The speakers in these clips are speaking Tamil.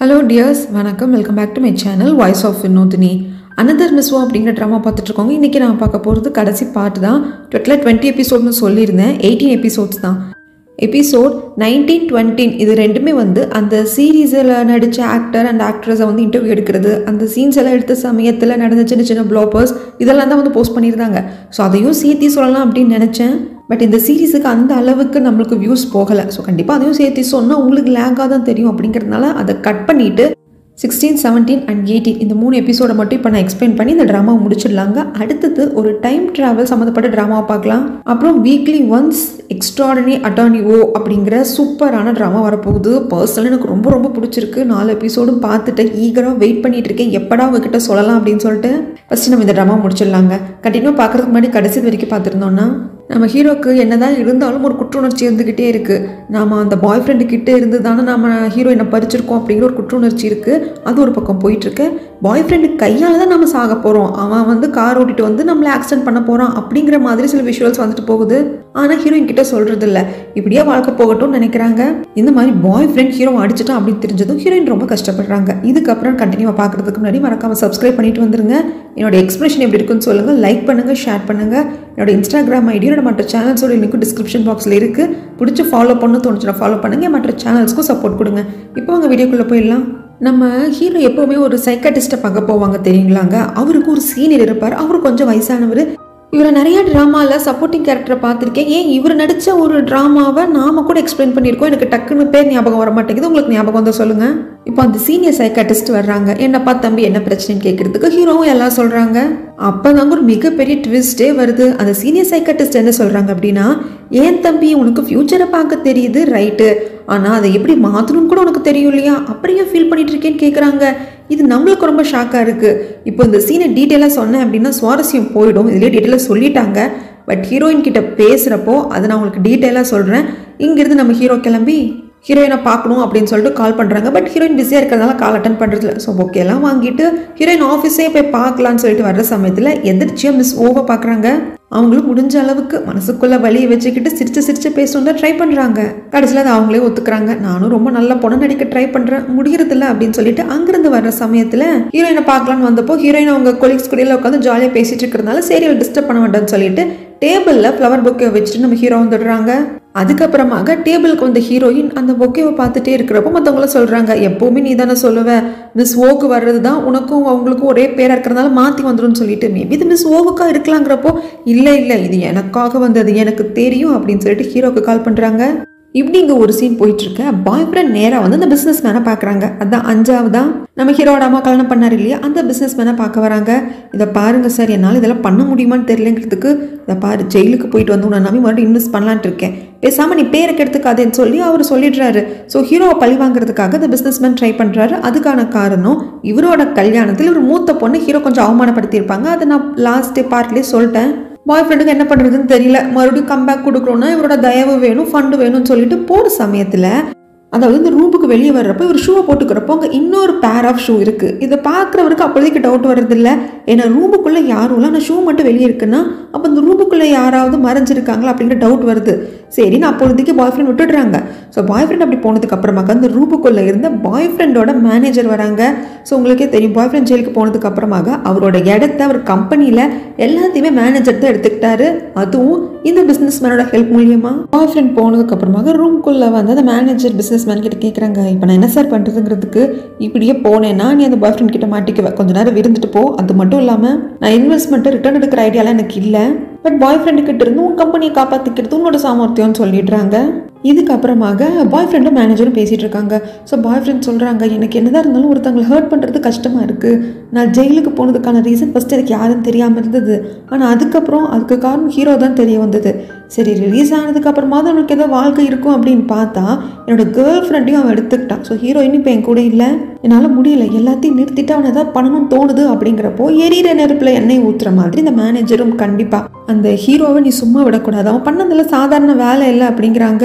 ஹலோ டியர்ஸ் வணக்கம் welcome back to my channel voice of Vinodhini another மிஸ்வோ அப்படிங்கிற ட்ராமா பார்த்துட்ருக்கோங்க இன்றைக்கி நான் பார்க்க போகிறது கடைசி பார்ட் தான் டோட்டலாக டுவெண்ட்டி எபிசோட்னு சொல்லியிருந்தேன் எயிட்டீன் எபிசோட்ஸ் தான் எபிசோட் நைன்டீன் டுவெண்ட்டின் இது ரெண்டுமே வந்து அந்த சீரீஸில் நடித்த ஆக்டர் அண்ட் ஆக்ட்ரஸை வந்து இன்டர்வியூ எடுக்கிறது அந்த சீன்ஸ் எல்லாம் எடுத்த சமயத்தில் நடந்த சின்ன சின்ன ப்ளாப்பர்ஸ் இதெல்லாம் தான் வந்து போஸ்ட் பண்ணியிருந்தாங்க ஸோ அதையும் சேர்த்து சொல்லலாம் அப்படின்னு நினச்சேன் பட் இந்த சீரீஸுக்கு அந்த அளவுக்கு நம்மளுக்கு வியூஸ் போகலை ஸோ கண்டிப்பாக அதையும் சேர்த்து சொன்னால் உங்களுக்கு லேக்காக தான் தெரியும் அப்படிங்கிறதுனால அதை கட் பண்ணிவிட்டு சிக்ஸ்டீன் செவன்டீன் அண்ட் எயிட்டீன் இந்த மூணு எபிசோடை மட்டும் இப்போ நான் எக்ஸ்பிளைன் பண்ணி இந்த ட்ராமாவை முடிச்சிடலாங்க அடுத்தது ஒரு டைம் ட்ராவல் சம்மந்தப்பட்ட ட்ராமாவை பார்க்கலாம் அப்புறம் weekly once extraordinary attorney Woo அப்படிங்கிற சூப்பரான ட்ராமா வரப்போகுது பர்சனலாக எனக்கு ரொம்ப ரொம்ப பிடிச்சிருக்கு நாலு எபிசோடும் பார்த்துட்டு ஈகராக வெயிட் பண்ணிட்டு இருக்கேன் எப்படா உங்ககிட்ட சொல்லலாம் அப்படின்னு சொல்லிட்டு ஃபஸ்ட்டு நம்ம இந்த ட்ராமா முடிச்சிடலாங்க கண்டினியூ பார்க்குறதுக்கு முன்னாடி கடைசி வரைக்கும் பார்த்துருந்தோன்னா நம்ம ஹீரோக்கு என்னதான் இருந்தாலும் ஒரு குற்றுணர்ச்சி இருந்துக்கிட்டே இருக்குது நாம் அந்த பாய் ஃப்ரெண்டு கிட்டே இருந்து தானே நம்ம ஹீரோயினை பறிச்சிருக்கோம் அப்படிங்கிற ஒரு குற்றுணர்ச்சி இருக்குது அது ஒரு பக்கம் போயிட்டுருக்கு பாய் ஃப்ரெண்டு கையால் தான் நம்ம சாக போகிறோம் அவன் வந்து கார் ஓட்டிட்டு வந்து நம்மளை ஆக்சிடென்ட் பண்ண போகிறான் அப்படிங்கிற மாதிரி சில விஷுவல்ஸ் வந்துட்டு போகுது ஆனால் ஹீரோயின் கிட்ட சொல்கிறது இல்லை இப்படியே வாழ்க்கை போகட்டும்னு நினைக்கிறாங்க இந்த மாதிரி பாய் ஃப்ரெண்ட் ஹீரோ அடிச்சிட்டான் அப்படின்னு தெரிஞ்சதும் ஹீரோயின் ரொம்ப கஷ்டப்படுறாங்க இதுக்கப்புறம் கண்டினியூவாக பார்க்குறதுக்கு முன்னாடி மறக்காமல் சப்ஸ்கிரைப் பண்ணிட்டு வந்துருங்க என்னோட எக்ஸ்பிரஷன் எப்படி இருக்குன்னு சொல்லுங்கள் லைக் பண்ணுங்கள் ஷேர் பண்ணுங்கள் என்னோட இன்ஸ்டாகிராம் ஐடி என்னோட மற்ற சேனல்ஸோட லிங்க்கும் டிஸ்கிரிப்ஷன் பாக்ஸில் இருக்குது பிடிச்சி ஃபாலோ பண்ணு தோணுச்சுன்னா ஃபாலோ பண்ணுங்கள் மற்ற சேனல்ஸ்க்கும் சப்போர்ட் கொடுங்க இப்போ அவங்க வீடியோக்குள்ளே போயிடலாம் நம்ம ஹீரோ எப்போவுமே ஒரு சைக்காட்டிஸ்ட்டை பார்க்க போவாங்க தெரியுங்களாங்க அவருக்கு ஒரு சீனியர் இருப்பார் அவர் கொஞ்சம் வயசானவர் இவரை நிறைய ட்ராமாவில் சப்போர்ட்டிங் கேரக்டரை பார்த்துருக்கேன் ஏன் இவர் நடித்த ஒரு ட்ராமாவை நாம கூட எக்ஸ்பிளைன் பண்ணியிருக்கோம் எனக்கு டக்குன்னு பேர் ஞாபகம் வர மாட்டேங்குது உங்களுக்கு ஞாபகம் வந்தால் சொல்லுங்கள் இப்போ அந்த சீனியர் சைக்காட்டிஸ்ட் வர்றாங்க என்னப்பா தம்பி என்ன பிரச்சனைன்னு கேட்குறதுக்கு ஹீரோவும் எல்லாம் சொல்கிறாங்க அப்போ தாங்க ஒரு மிகப்பெரிய ட்விஸ்டே வருது அந்த சீனியர் சைக்காட்டிஸ்ட் என்ன சொல்கிறாங்க அப்படின்னா ஏன் தம்பி உனக்கு ஃப்யூச்சரை பார்க்க தெரியுது ரைட்டு ஆனால் அதை எப்படி மாற்றணும்னு கூட உனக்கு தெரியும் இல்லையா அப்படியே ஃபீல் பண்ணிட்டு இருக்கேன்னு கேட்குறாங்க இது நம்மளுக்கு ரொம்ப ஷாக்காக இருக்குது இப்போ இந்த சீனை டீட்டெயிலாக சொன்னேன் அப்படின்னா சுவாரஸ்யம் போயிடும் இதுலேயே டீட்டெயிலாக சொல்லிட்டாங்க பட் ஹீரோயின் கிட்ட பேசுகிறப்போ அதை நான் உங்களுக்கு டீட்டெயிலாக சொல்கிறேன் இங்கேருந்து நம்ம ஹீரோ கிளம்பி ஹீரோயினை பார்க்கணும் அப்படின்னு சொல்லிட்டு கால் பண்ணுறாங்க பட் ஹீரோயின் பிஸியாக இருக்கிறதுனால கால் அட்டன் பண்ணுறதுல ஸோ ஓகே எல்லாம் வாங்கிட்டு ஹீரோயின் ஆஃபீஸே போய் பார்க்கலான்னு சொல்லிட்டு வர்ற சமயத்தில் எதிர்ச்சியாக மிஸ் ஓவ பார்க்குறாங்க அவங்களும் முடிஞ்ச அளவுக்கு மனசுக்குள்ள வலியை வச்சுக்கிட்டு சிரிச்சு சிரிச்சு பேசணும் தான் ட்ரை பண்ணுறாங்க கடைசியில் அதை அவங்களே ஒத்துக்கிறாங்க நானும் ரொம்ப நல்ல பொண்ணு நடிக்க ட்ரை பண்ணுறேன் முடியறதில்ல அப்படின்னு சொல்லிட்டு அங்கிருந்து வர்ற சமயத்தில் ஹீரோயினை பார்க்கலான்னு வந்தப்போ ஹீரோயின் அவங்க கொலீக்ஸ் கூடயில் உட்காந்து ஜாலியாக பேசிட்டு இருக்கிறதுனால சீரியல் டிஸ்டர்ப் பண்ண வேண்டாம்னு சொல்லிட்டு டேபிளில் ஃப்ளவர் பொக்கே வச்சுட்டு நம்ம ஹீரோ வந்துடுறாங்க அதுக்கப்புறமாக டேபிளுக்கு வந்த ஹீரோயின் அந்த பொக்கேவை பார்த்துட்டே இருக்கிறப்போ மற்றவங்கள சொல்கிறாங்க எப்போவுமே நீ தானே சொல்லுவ மிஸ் ஓக்கு வர்றது தான் உனக்கும் அவங்களுக்கும் ஒரே பேராக இருக்கிறதுனால மாற்றி வந்துடும் சொல்லிட்டு மேபி இது மிஸ் ஓவுக்கா இருக்கலாங்கிறப்போ இல்லை இல்லை இது எனக்காக வந்தது எனக்கு தெரியும் அப்படின்னு சொல்லிட்டு ஹீரோக்கு கால் பண்ணுறாங்க இப்படி இங்கே ஒரு சீன் போயிட்டு இருக்க பாய் ஃப்ரெண்ட் நேராக வந்து அந்த பிஸ்னஸ் மேனை பார்க்குறாங்க அதான் அஞ்சாவதா நம்ம ஹீரோட அம்மா கல்யாணம் பண்ணார் இல்லையா அந்த பிஸ்னஸ் மேனை பார்க்க வராங்க இதை பாருங்க சார் என்னால் இதெல்லாம் பண்ண முடியுமான்னு தெரியலங்கிறதுக்கு இதை பாரு ஜெயிலுக்கு போயிட்டு வந்து உன்னை நம்பி மறுபடியும் இன்வெஸ்ட் பண்ணலான்ட்டு இருக்கேன் பேசாமல் நீ பேரை கெடுத்துக்காதேன்னு சொல்லி அவர் சொல்லிடுறாரு ஸோ ஹீரோவை பழி வாங்குறதுக்காக இந்த பிஸ்னஸ் மேன் ட்ரை பண்ணுறாரு அதுக்கான காரணம் இவரோட கல்யாணத்தில் ஒரு மூத்த பொண்ணு ஹீரோ கொஞ்சம் அவமானப்படுத்தியிருப்பாங்க அதை நான் லாஸ்ட் பார்ட்லேயே சொல்லிட்டேன் பாய் ஃப்ரெண்டுக்கு என்ன பண்ணுறதுன்னு தெரியல மறுபடியும் கம்பேக் கொடுக்குறோன்னா இவரோட தயவு வேணும் ஃபண்டு வேணும்னு சொல்லிட்டு போகிற சமயத்தில் அதாவது இந்த ரூமுக்கு வெளியே வர்றப்போ ஒரு ஷூவை போட்டுக்கிறப்போ அங்கே இன்னொரு பேர் ஆஃப் ஷூ இருக்குது இதை பார்க்குறவருக்கு அப்போதைக்கு டவுட் வர்றதில்ல ஏன்னா ரூமுக்குள்ளே யாரும் இல்லை ஆனால் ஷூ மட்டும் வெளியே இருக்குன்னா அப்போ இந்த ரூமுக்குள்ளே யாராவது மறைஞ்சிருக்காங்களா அப்படிங்கிற டவுட் வருது சரி நான் அப்பொழுதைக்கு பாய் ஃப்ரெண்ட் விட்டுடுறாங்க ஸோ பாய் ஃப்ரெண்ட் அப்படி போனதுக்கு அப்புறமாக்க அந்த ரூமுக்குள்ளே இருந்த பாய் ஃப்ரெண்டோட மேனேஜர் வராங்க ஸோ உங்களுக்கே தெரியும் பாய் ஃப்ரெண்ட் ஜெயிலுக்கு போனதுக்கு அப்புறமாக அவரோட இடத்த அவர் கம்பெனியில் எல்லாத்தையுமே மேனேஜர் தான் எடுத்துக்கிட்டாரு அதுவும் இந்த பிஸ்னஸ் மேனோட ஹெல்ப் மூலியமா பாய் ஃப்ரெண்ட் போனதுக்கு அப்புறமாக ரூம்குள்ளே வந்து அந்த மேனேஜர் பிஸ்னஸ் மேன் கிட்ட கேட்குறாங்க இப்போ நான் என்ன சார் பண்ணுறதுங்கிறதுக்கு இப்படியே போனேன்னா நீ அந்த பாய் ஃப்ரெண்ட் கிட்ட மாட்டிக்குவேன் கொஞ்ச நேரம் இருந்துட்டு போ அது மட்டும் இல்லாமல் நான் இன்வெஸ்ட்மெண்ட்டை ரிட்டர்ன் எடுக்கிற ஐடியாலாம் எனக்கு இல்லை பட் பாய் ஃப்ரெண்டு கிட்ட இருந்து உன் கம்பெனியை காப்பாற்றிக்கிறது உன்னோட சாமர்த்தியம்னு சொல்லிடுறாங்க இதுக்கப்புறமாக பாய் ஃப்ரெண்டும் மேனேஜரும் பேசிகிட்டு இருக்காங்க ஸோ பாய் ஃப்ரெண்ட் சொல்கிறாங்க எனக்கு என்னதான் இருந்தாலும் ஒருத்தவங்களை ஹர்ட் பண்ணுறது கஷ்டமாக இருக்குது நான் ஜெயிலுக்கு போனதுக்கான ரீசன் ஃபஸ்ட்டு எனக்கு யாரும் தெரியாமல் இருந்தது ஆனால் அதுக்கப்புறம் அதுக்கு காரணம் ஹீரோ தான் தெரிய வந்தது சரி ரிலீஸ் ஆனதுக்கப்புறமா தான் அவனுக்கு ஏதோ வாழ்க்கை இருக்கும் அப்படின்னு பார்த்தா என்னோட கேர்ள் ஃப்ரெண்டையும் அவன் எடுத்துக்கிட்டான் ஸோ ஹீரோயின் இப்போ என் கூட இல்லை என்னால் முடியல எல்லாத்தையும் நிறுத்திட்டு அவனை ஏதாவது பண்ணணும்னு தோணுது அப்படிங்கிறப்போ எரியிற நெருப்பில் எண்ணெய் ஊற்றுற மாதிரி இந்த மேனேஜரும் கண்டிப்பாக அந்த ஹீரோவை நீ சும்மா விடக்கூடாது அவன் பண்ணதில் சாதாரண வேலை இல்லை அப்படிங்கிறாங்க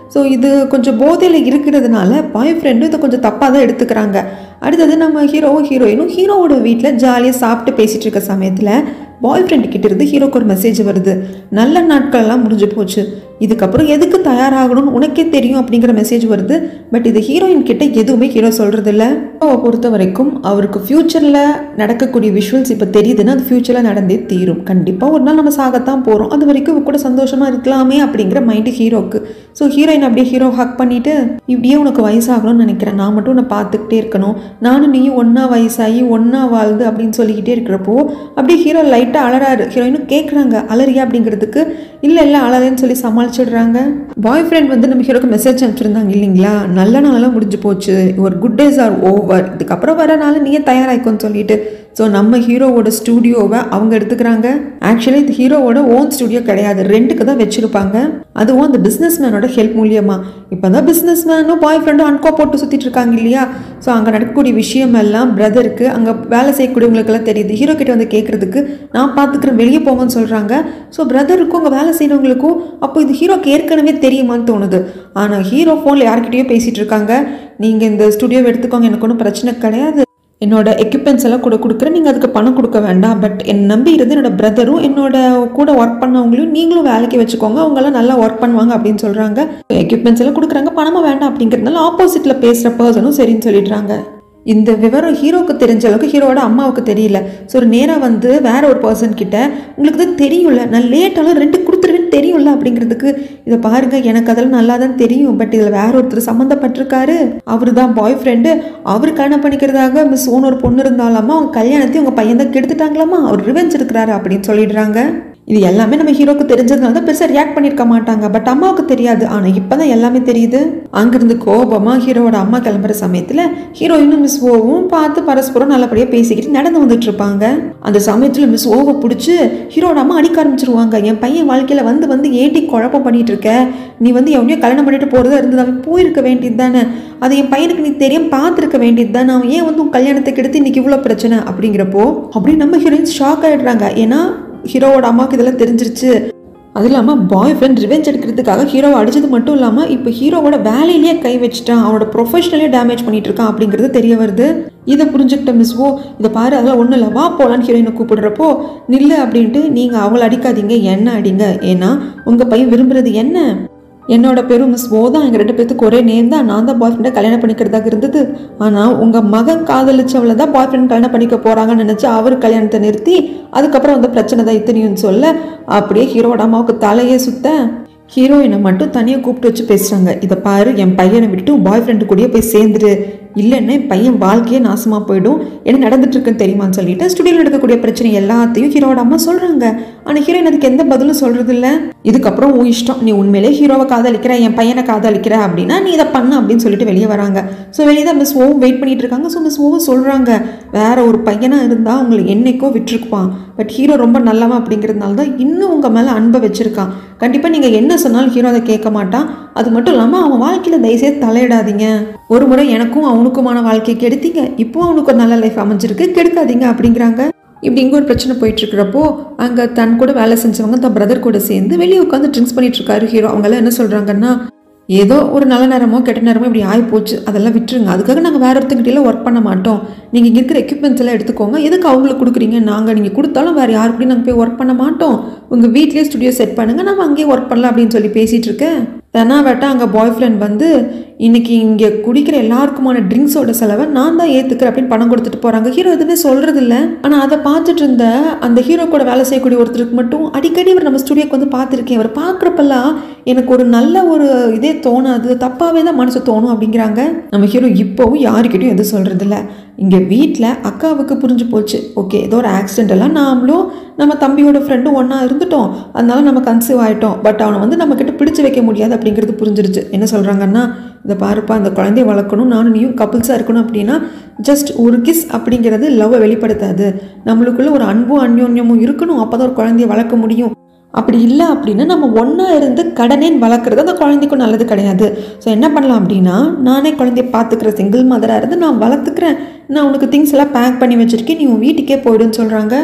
ஸோ இது கொஞ்சம் போதையில் இருக்கிறதுனால பாய் ஃப்ரெண்டும் இதை கொஞ்சம் தப்பாக தான் எடுத்துக்கிறாங்க அடுத்தது நம்ம ஹீரோவும் ஹீரோயினும் ஹீரோவோட வீட்டில் ஜாலியாக சாப்பிட்டு பேசிகிட்டு இருக்க சமயத்தில் பாய் ஃப்ரெண்டு கிட்ட இருந்து ஹீரோக்கு ஒரு மெசேஜ் வருது நல்ல நாட்கள்லாம் முடிஞ்சு போச்சு இதுக்கப்புறம் எதுக்கு தயாராகணும்னு உனக்கே தெரியும் அப்படிங்கிற மெசேஜ் வருது பட் இது ஹீரோயின் கிட்ட எதுவுமே ஹீரோ சொல்கிறது இல்லை ஹீரோவை பொறுத்த வரைக்கும் அவருக்கு ஃப்யூச்சரில் நடக்கக்கூடிய விஷுவல்ஸ் இப்போ தெரியுதுன்னா அது ஃப்யூச்சரில் நடந்தே தீரும் கண்டிப்பாக ஒரு நாள் நம்ம சாகத்தான் போகிறோம் அது வரைக்கும் இவ கூட சந்தோஷமாக இருக்கலாமே அப்படிங்கிற மைண்டு ஹீரோக்கு ஸோ ஹீரோயின் அப்படியே ஹீரோ ஹக் பண்ணிட்டு இப்படியே உனக்கு வயசாகணும்னு நினைக்கிறேன் நான் மட்டும் உன்னை பார்த்துக்கிட்டே இருக்கணும் நானும் நீயும் ஒன்றா வயசாகி ஒன்றா வாழ்ந்து அப்படின்னு சொல்லிக்கிட்டே இருக்கிறப்போ அப்படியே ஹீரோ லைட்டாக அலறாரு ஹீரோயினும் கேட்குறாங்க அலறியா அப்படிங்கிறதுக்கு இல்லை இல்லை அலறேன்னு சொல்லி சமாளிச்சிடுறாங்க பாய் ஃப்ரெண்ட் வந்து நம்ம ஹீரோக்கு மெசேஜ் அனுப்பிச்சிருந்தாங்க இல்லைங்களா நல்ல நாளெல்லாம் முடிஞ்சு போச்சு ஒரு குட் டேஸ் ஆர் ஓவர் இதுக்கப்புறம் வர நாள் நீயே தயாராகிக்கோன்னு சொல்லிட்டு ஸோ நம்ம ஹீரோவோட ஸ்டூடியோவை அவங்க எடுத்துக்கிறாங்க ஆக்சுவலி இது ஹீரோவோட ஓன் ஸ்டுடியோ கிடையாது ரெண்டுக்கு தான் வச்சுருப்பாங்க அதுவும் அந்த பிஸ்னஸ் மேனோட ஹெல்ப் மூலியமா இப்போ தான் பிஸ்னஸ் மேனும் பாய் ஃப்ரெண்டும் அன்கோ போட்டு சுற்றிட்டு இருக்காங்க இல்லையா ஸோ அங்கே நடக்கக்கூடிய விஷயம் எல்லாம் பிரதருக்கு அங்கே வேலை செய்யக்கூடியவங்களுக்கெல்லாம் தெரியுது ஹீரோ கிட்ட வந்து கேட்குறதுக்கு நான் பார்த்துக்கிறேன் வெளியே போங்கன்னு சொல்கிறாங்க ஸோ பிரதருக்கும் அங்கே வேலை செய்கிறவங்களுக்கும் அப்போ இது ஹீரோக்கு ஏற்கனவே தெரியுமான்னு தோணுது ஆனால் ஹீரோ ஃபோனில் யார்கிட்டயோ பேசிகிட்டு இருக்காங்க நீங்கள் இந்த ஸ்டுடியோவை எடுத்துக்கோங்க எனக்கு ஒன்றும் பிரச்சனை கிடையாது என்னோட எக்யூப்மெண்ட்ஸ் எல்லாம் கூட கொடுக்குறேன் நீங்கள் அதுக்கு பணம் கொடுக்க வேண்டாம் பட் என் நம்பி இருந்து என்னோட பிரதரும் என்னோட கூட ஒர்க் பண்ணவங்களையும் நீங்களும் வேலைக்கு வச்சுக்கோங்க அவங்கெல்லாம் நல்லா ஒர்க் பண்ணுவாங்க அப்படின்னு சொல்கிறாங்க எக்யூப்மெண்ட்ஸ் எல்லாம் கொடுக்குறாங்க பணமாக வேண்டாம் அப்படிங்கிறதுனால ஆப்போசிட்டில் பேசுகிற பர்சனும் சரின்னு சொல்லிடுறாங்க இந்த விவரம் ஹீரோக்கு தெரிஞ்ச அளவுக்கு ஹீரோவோட அம்மாவுக்கு தெரியல ஸோ ஒரு நேராக வந்து வேற ஒரு பர்சன் கிட்ட உங்களுக்கு தான் தெரியும்ல நான் லேட்டாலும் ரெண்டு கொடுத்துருவேன்னு தெரியும்ல அப்படிங்கிறதுக்கு இதை பாருங்க எனக்கு அதெல்லாம் நல்லா தான் தெரியும் பட் இதில் வேற ஒருத்தர் சம்மந்தப்பட்டிருக்காரு அவர் தான் பாய் ஃப்ரெண்டு அவர் கல்யாணம் பண்ணிக்கிறதாக மிஸ் ஓன் ஒரு பொண்ணு இருந்தாலாமா அவங்க கல்யாணத்தையும் உங்கள் பையன் தான் கெடுத்துட்டாங்களாமா அவர் ரிவெஞ்ச் இருக்கிறாரு அப்படின்னு சொல்லிடுறாங்க இது எல்லாமே நம்ம ஹீரோக்கு தெரிஞ்சதுனால தான் பெருசாக ரியாக்ட் பண்ணியிருக்க மாட்டாங்க பட் அம்மாவுக்கு தெரியாது ஆனால் இப்போ தான் எல்லாமே தெரியுது அங்கிருந்து கோபமாக ஹீரோவோட அம்மா கிளம்புற சமயத்தில் ஹீரோயினும் மிஸ் ஓவும் பார்த்து பரஸ்பரம் நல்லபடியாக பேசிக்கிட்டு நடந்து வந்துட்டு இருப்பாங்க அந்த சமயத்தில் மிஸ் ஓவை பிடிச்சி ஹீரோட அம்மா அடிக்க ஆரம்பிச்சிருவாங்க என் பையன் வாழ்க்கையில் வந்து வந்து ஏட்டி குழப்பம் பண்ணிட்டு இருக்க நீ வந்து எவனையோ கல்யாணம் பண்ணிட்டு போகிறதா இருந்தது அவன் போயிருக்க வேண்டியது தானே அது என் பையனுக்கு நீ தெரியும் பார்த்துருக்க வேண்டியது தானே அவன் ஏன் வந்து உன் கல்யாணத்துக்கு எடுத்து இன்னைக்கு இவ்வளோ பிரச்சனை அப்படிங்கிறப்போ அப்படியே நம்ம ஹீரோயின்ஸ் ஷாக் ஆகிடுறாங்க ஏன்னா ஹீரோவோட அம்மாவுக்கு இதெல்லாம் தெரிஞ்சிருச்சு அது இல்லாமல் பாய் ஃப்ரெண்ட் ரிவெஞ்ச் எடுக்கிறதுக்காக ஹீரோவை அடிச்சது மட்டும் இல்லாமல் இப்போ ஹீரோவோட வேலையிலேயே கை வச்சுட்டான் அவனோட ப்ரொஃபஷனலே டேமேஜ் பண்ணிட்டு இருக்கான் அப்படிங்கிறது தெரிய வருது இதை புரிஞ்சுக்கிட்ட மிஸ் ஓ இதை பாரு அதெல்லாம் ஒன்றும் இல்லை வா போலான்னு ஹீரோயினை கூப்பிடுறப்போ நில்லு அப்படின்ட்டு நீங்கள் அவளை அடிக்காதீங்க என்ன அடிங்க ஏன்னா உங்கள் பையன் விரும்புறது என்ன என்னோட பேரும் மிஸ் ஓ தான் எங்கள் ரெண்டு பேத்துக்கு ஒரே நேம் தான் நான் தான் பாய் ஃப்ரெண்டை கல்யாணம் பண்ணிக்கிறதாக இருந்தது ஆனால் உங்கள் மகன் காதலிச்சவளை தான் பாய் ஃப்ரெண்ட் கல்யாணம் பண்ணிக்க போகிறாங்கன்னு நினச்சி அவர் கல்யாணத்தை நிறுத்தி அதுக்கப்புறம் வந்து பிரச்சனை தான் இத்தனையும் சொல்ல அப்படியே ஹீரோட அம்மாவுக்கு தலையே சுத்த ஹீரோயினை மட்டும் தனியாக கூப்பிட்டு வச்சு பேசுகிறாங்க இதை பாரு என் பையனை விட்டு பாய் ஃப்ரெண்டு கூடயே போய் சேர்ந்துரு இல்லைன்னா என் பையன் வாழ்க்கையே நாசமாக போயிடும் என்ன நடந்துட்டு இருக்குன்னு தெரியுமான்னு சொல்லிட்டு ஸ்டுடியோவில் நடக்கக்கூடிய பிரச்சனை எல்லாத்தையும் ஹீரோட அம்மா சொல்கிறாங்க ஆனால் ஹீரோயின் அதுக்கு எந்த பதிலும் சொல்கிறது இல்லை இதுக்கப்புறம் உன் இஷ்டம் நீ உண்மையிலே ஹீரோவை காதலிக்கிற என் பையனை காதலிக்கிற அப்படின்னா நீ இதை பண்ணு அப்படின்னு சொல்லிட்டு வெளியே வராங்க ஸோ வெளியே தான் மிஸ் ஓவும் வெயிட் பண்ணிட்டு இருக்காங்க ஸோ மிஸ் ஓவும் சொல்கிறாங்க வேற ஒரு பையனாக இருந்தால் அவங்களை என்னைக்கோ விட்டுருப்பான் பட் ஹீரோ ரொம்ப நல்லவன் அப்படிங்கிறதுனால தான் இன்னும் உங்கள் மேலே அன்பை வச்சுருக்கான் கண்டிப்பாக நீங்கள் என்ன சொன்னாலும் ஹீரோ அதை கேட்க மாட்டான் அது மட்டும் இல்லாமல் அவன் வாழ்க்கையில் தயவுசெய்து தலையிடாதீங்க ஒரு முறை எனக்கும் அவனுக்குமான வாழ்க்கையை கெடுத்தீங்க இப்போ அவனுக்கு ஒரு நல்ல லைஃப் அமைஞ்சிருக்கு கெடுக்காதீங்க அப்படிங்கிறாங்க இப்படி இங்கே ஒரு பிரச்சனை போயிட்டு இருக்கிறப்போ அங்கே தன் கூட வேலை செஞ்சவங்க தன் பிரதர் கூட சேர்ந்து வெளியே உட்காந்து ட்ரிங்க்ஸ் பண்ணிட்டு இருக்காரு ஹீரோ அவங்கெல்லாம் என்ன சொல்கிறாங்கன்னா ஏதோ ஒரு நல்ல நேரமோ கெட்ட நேரமோ இப்படி ஆகி போச்சு அதெல்லாம் விட்டுருங்க அதுக்காக நாங்கள் வேற ஒருத்தங்கிட்டலாம் ஒர்க் பண்ண மாட்டோம் நீங்கள் இங்கே இருக்கிற எக்யூப்மெண்ட்ஸ் எல்லாம் எடுத்துக்கோங்க எதுக்கு அவங்களுக்கு கொடுக்குறீங்க நாங்கள் நீங்கள் கொடுத்தாலும் வேறு யாரு கூடயும் நாங்கள் போய் ஒர்க் பண்ண மாட்டோம் உங்கள் வீட்லேயே ஸ்டுடியோ செட் பண்ணுங்கள் நம்ம அங்கேயே ஒர்க் பண்ணலாம் அப்படின்னு சொல்லி பேசிகிட்டு இருக்கேன் தெனாவட்டா அங்கே பாய் ஃப்ரெண்ட் வந்து இன்னைக்கு இங்கே குடிக்கிற எல்லாருக்குமான ட்ரிங்க்ஸோட செலவை நான் தான் ஏற்றுக்கிறேன் அப்படின்னு பணம் கொடுத்துட்டு போகிறாங்க ஹீரோ எதுவுமே சொல்கிறது இல்லை ஆனால் அதை பார்த்துட்டு இருந்த அந்த ஹீரோ கூட வேலை செய்யக்கூடிய ஒருத்தருக்கு மட்டும் அடிக்கடி இவர் நம்ம ஸ்டுடியோக்கு வந்து பார்த்துருக்கேன் அவர் பார்க்குறப்பெல்லாம் எனக்கு ஒரு நல்ல ஒரு இதே தோணாது தப்பாகவே தான் மனசு தோணும் அப்படிங்கிறாங்க நம்ம ஹீரோ இப்போவும் யாருக்கிட்டையும் எதுவும் சொல்கிறது இல்லை இங்கே வீட்டில் அக்காவுக்கு புரிஞ்சு போச்சு ஓகே ஏதோ ஒரு ஆக்சிடென்ட் எல்லாம் நாமளும் நம்ம தம்பியோட ஃப்ரெண்டும் ஒன்றா இருந்துட்டோம் அதனால நம்ம கன்சீவ் ஆகிட்டோம் பட் அவனை வந்து நம்மக்கிட்ட பிடிச்சு வைக்க முடியாது அப்படிங்கிறது புரிஞ்சிருச்சு என்ன சொல்கிறாங்கன்னா இதை பாருப்பா அந்த குழந்தைய வளர்க்கணும் நானும் நீயும் கப்புள்ஸாக இருக்கணும் அப்படின்னா ஜஸ்ட் ஒரு கிஸ் அப்படிங்கிறது லவ்வை வெளிப்படுத்தாது நம்மளுக்குள்ள ஒரு அன்பும் அந்யோன்யமும் இருக்கணும் அப்போ தான் ஒரு குழந்தைய வளர்க்க முடியும் அப்படி இல்லை அப்படின்னா நம்ம ஒன்றா இருந்து கடனேன் வளர்க்குறது அந்த குழந்தைக்கும் நல்லது கிடையாது ஸோ என்ன பண்ணலாம் அப்படின்னா நானே குழந்தைய பார்த்துக்கிற சிங்கிள் மதராக இருந்து நான் வளர்த்துக்கிறேன் நான் உனக்கு திங்ஸ் எல்லாம் பேக் பண்ணி வச்சுருக்கேன் நீ உன் வீட்டுக்கே போயிடுன்னு சொல்கிறாங்க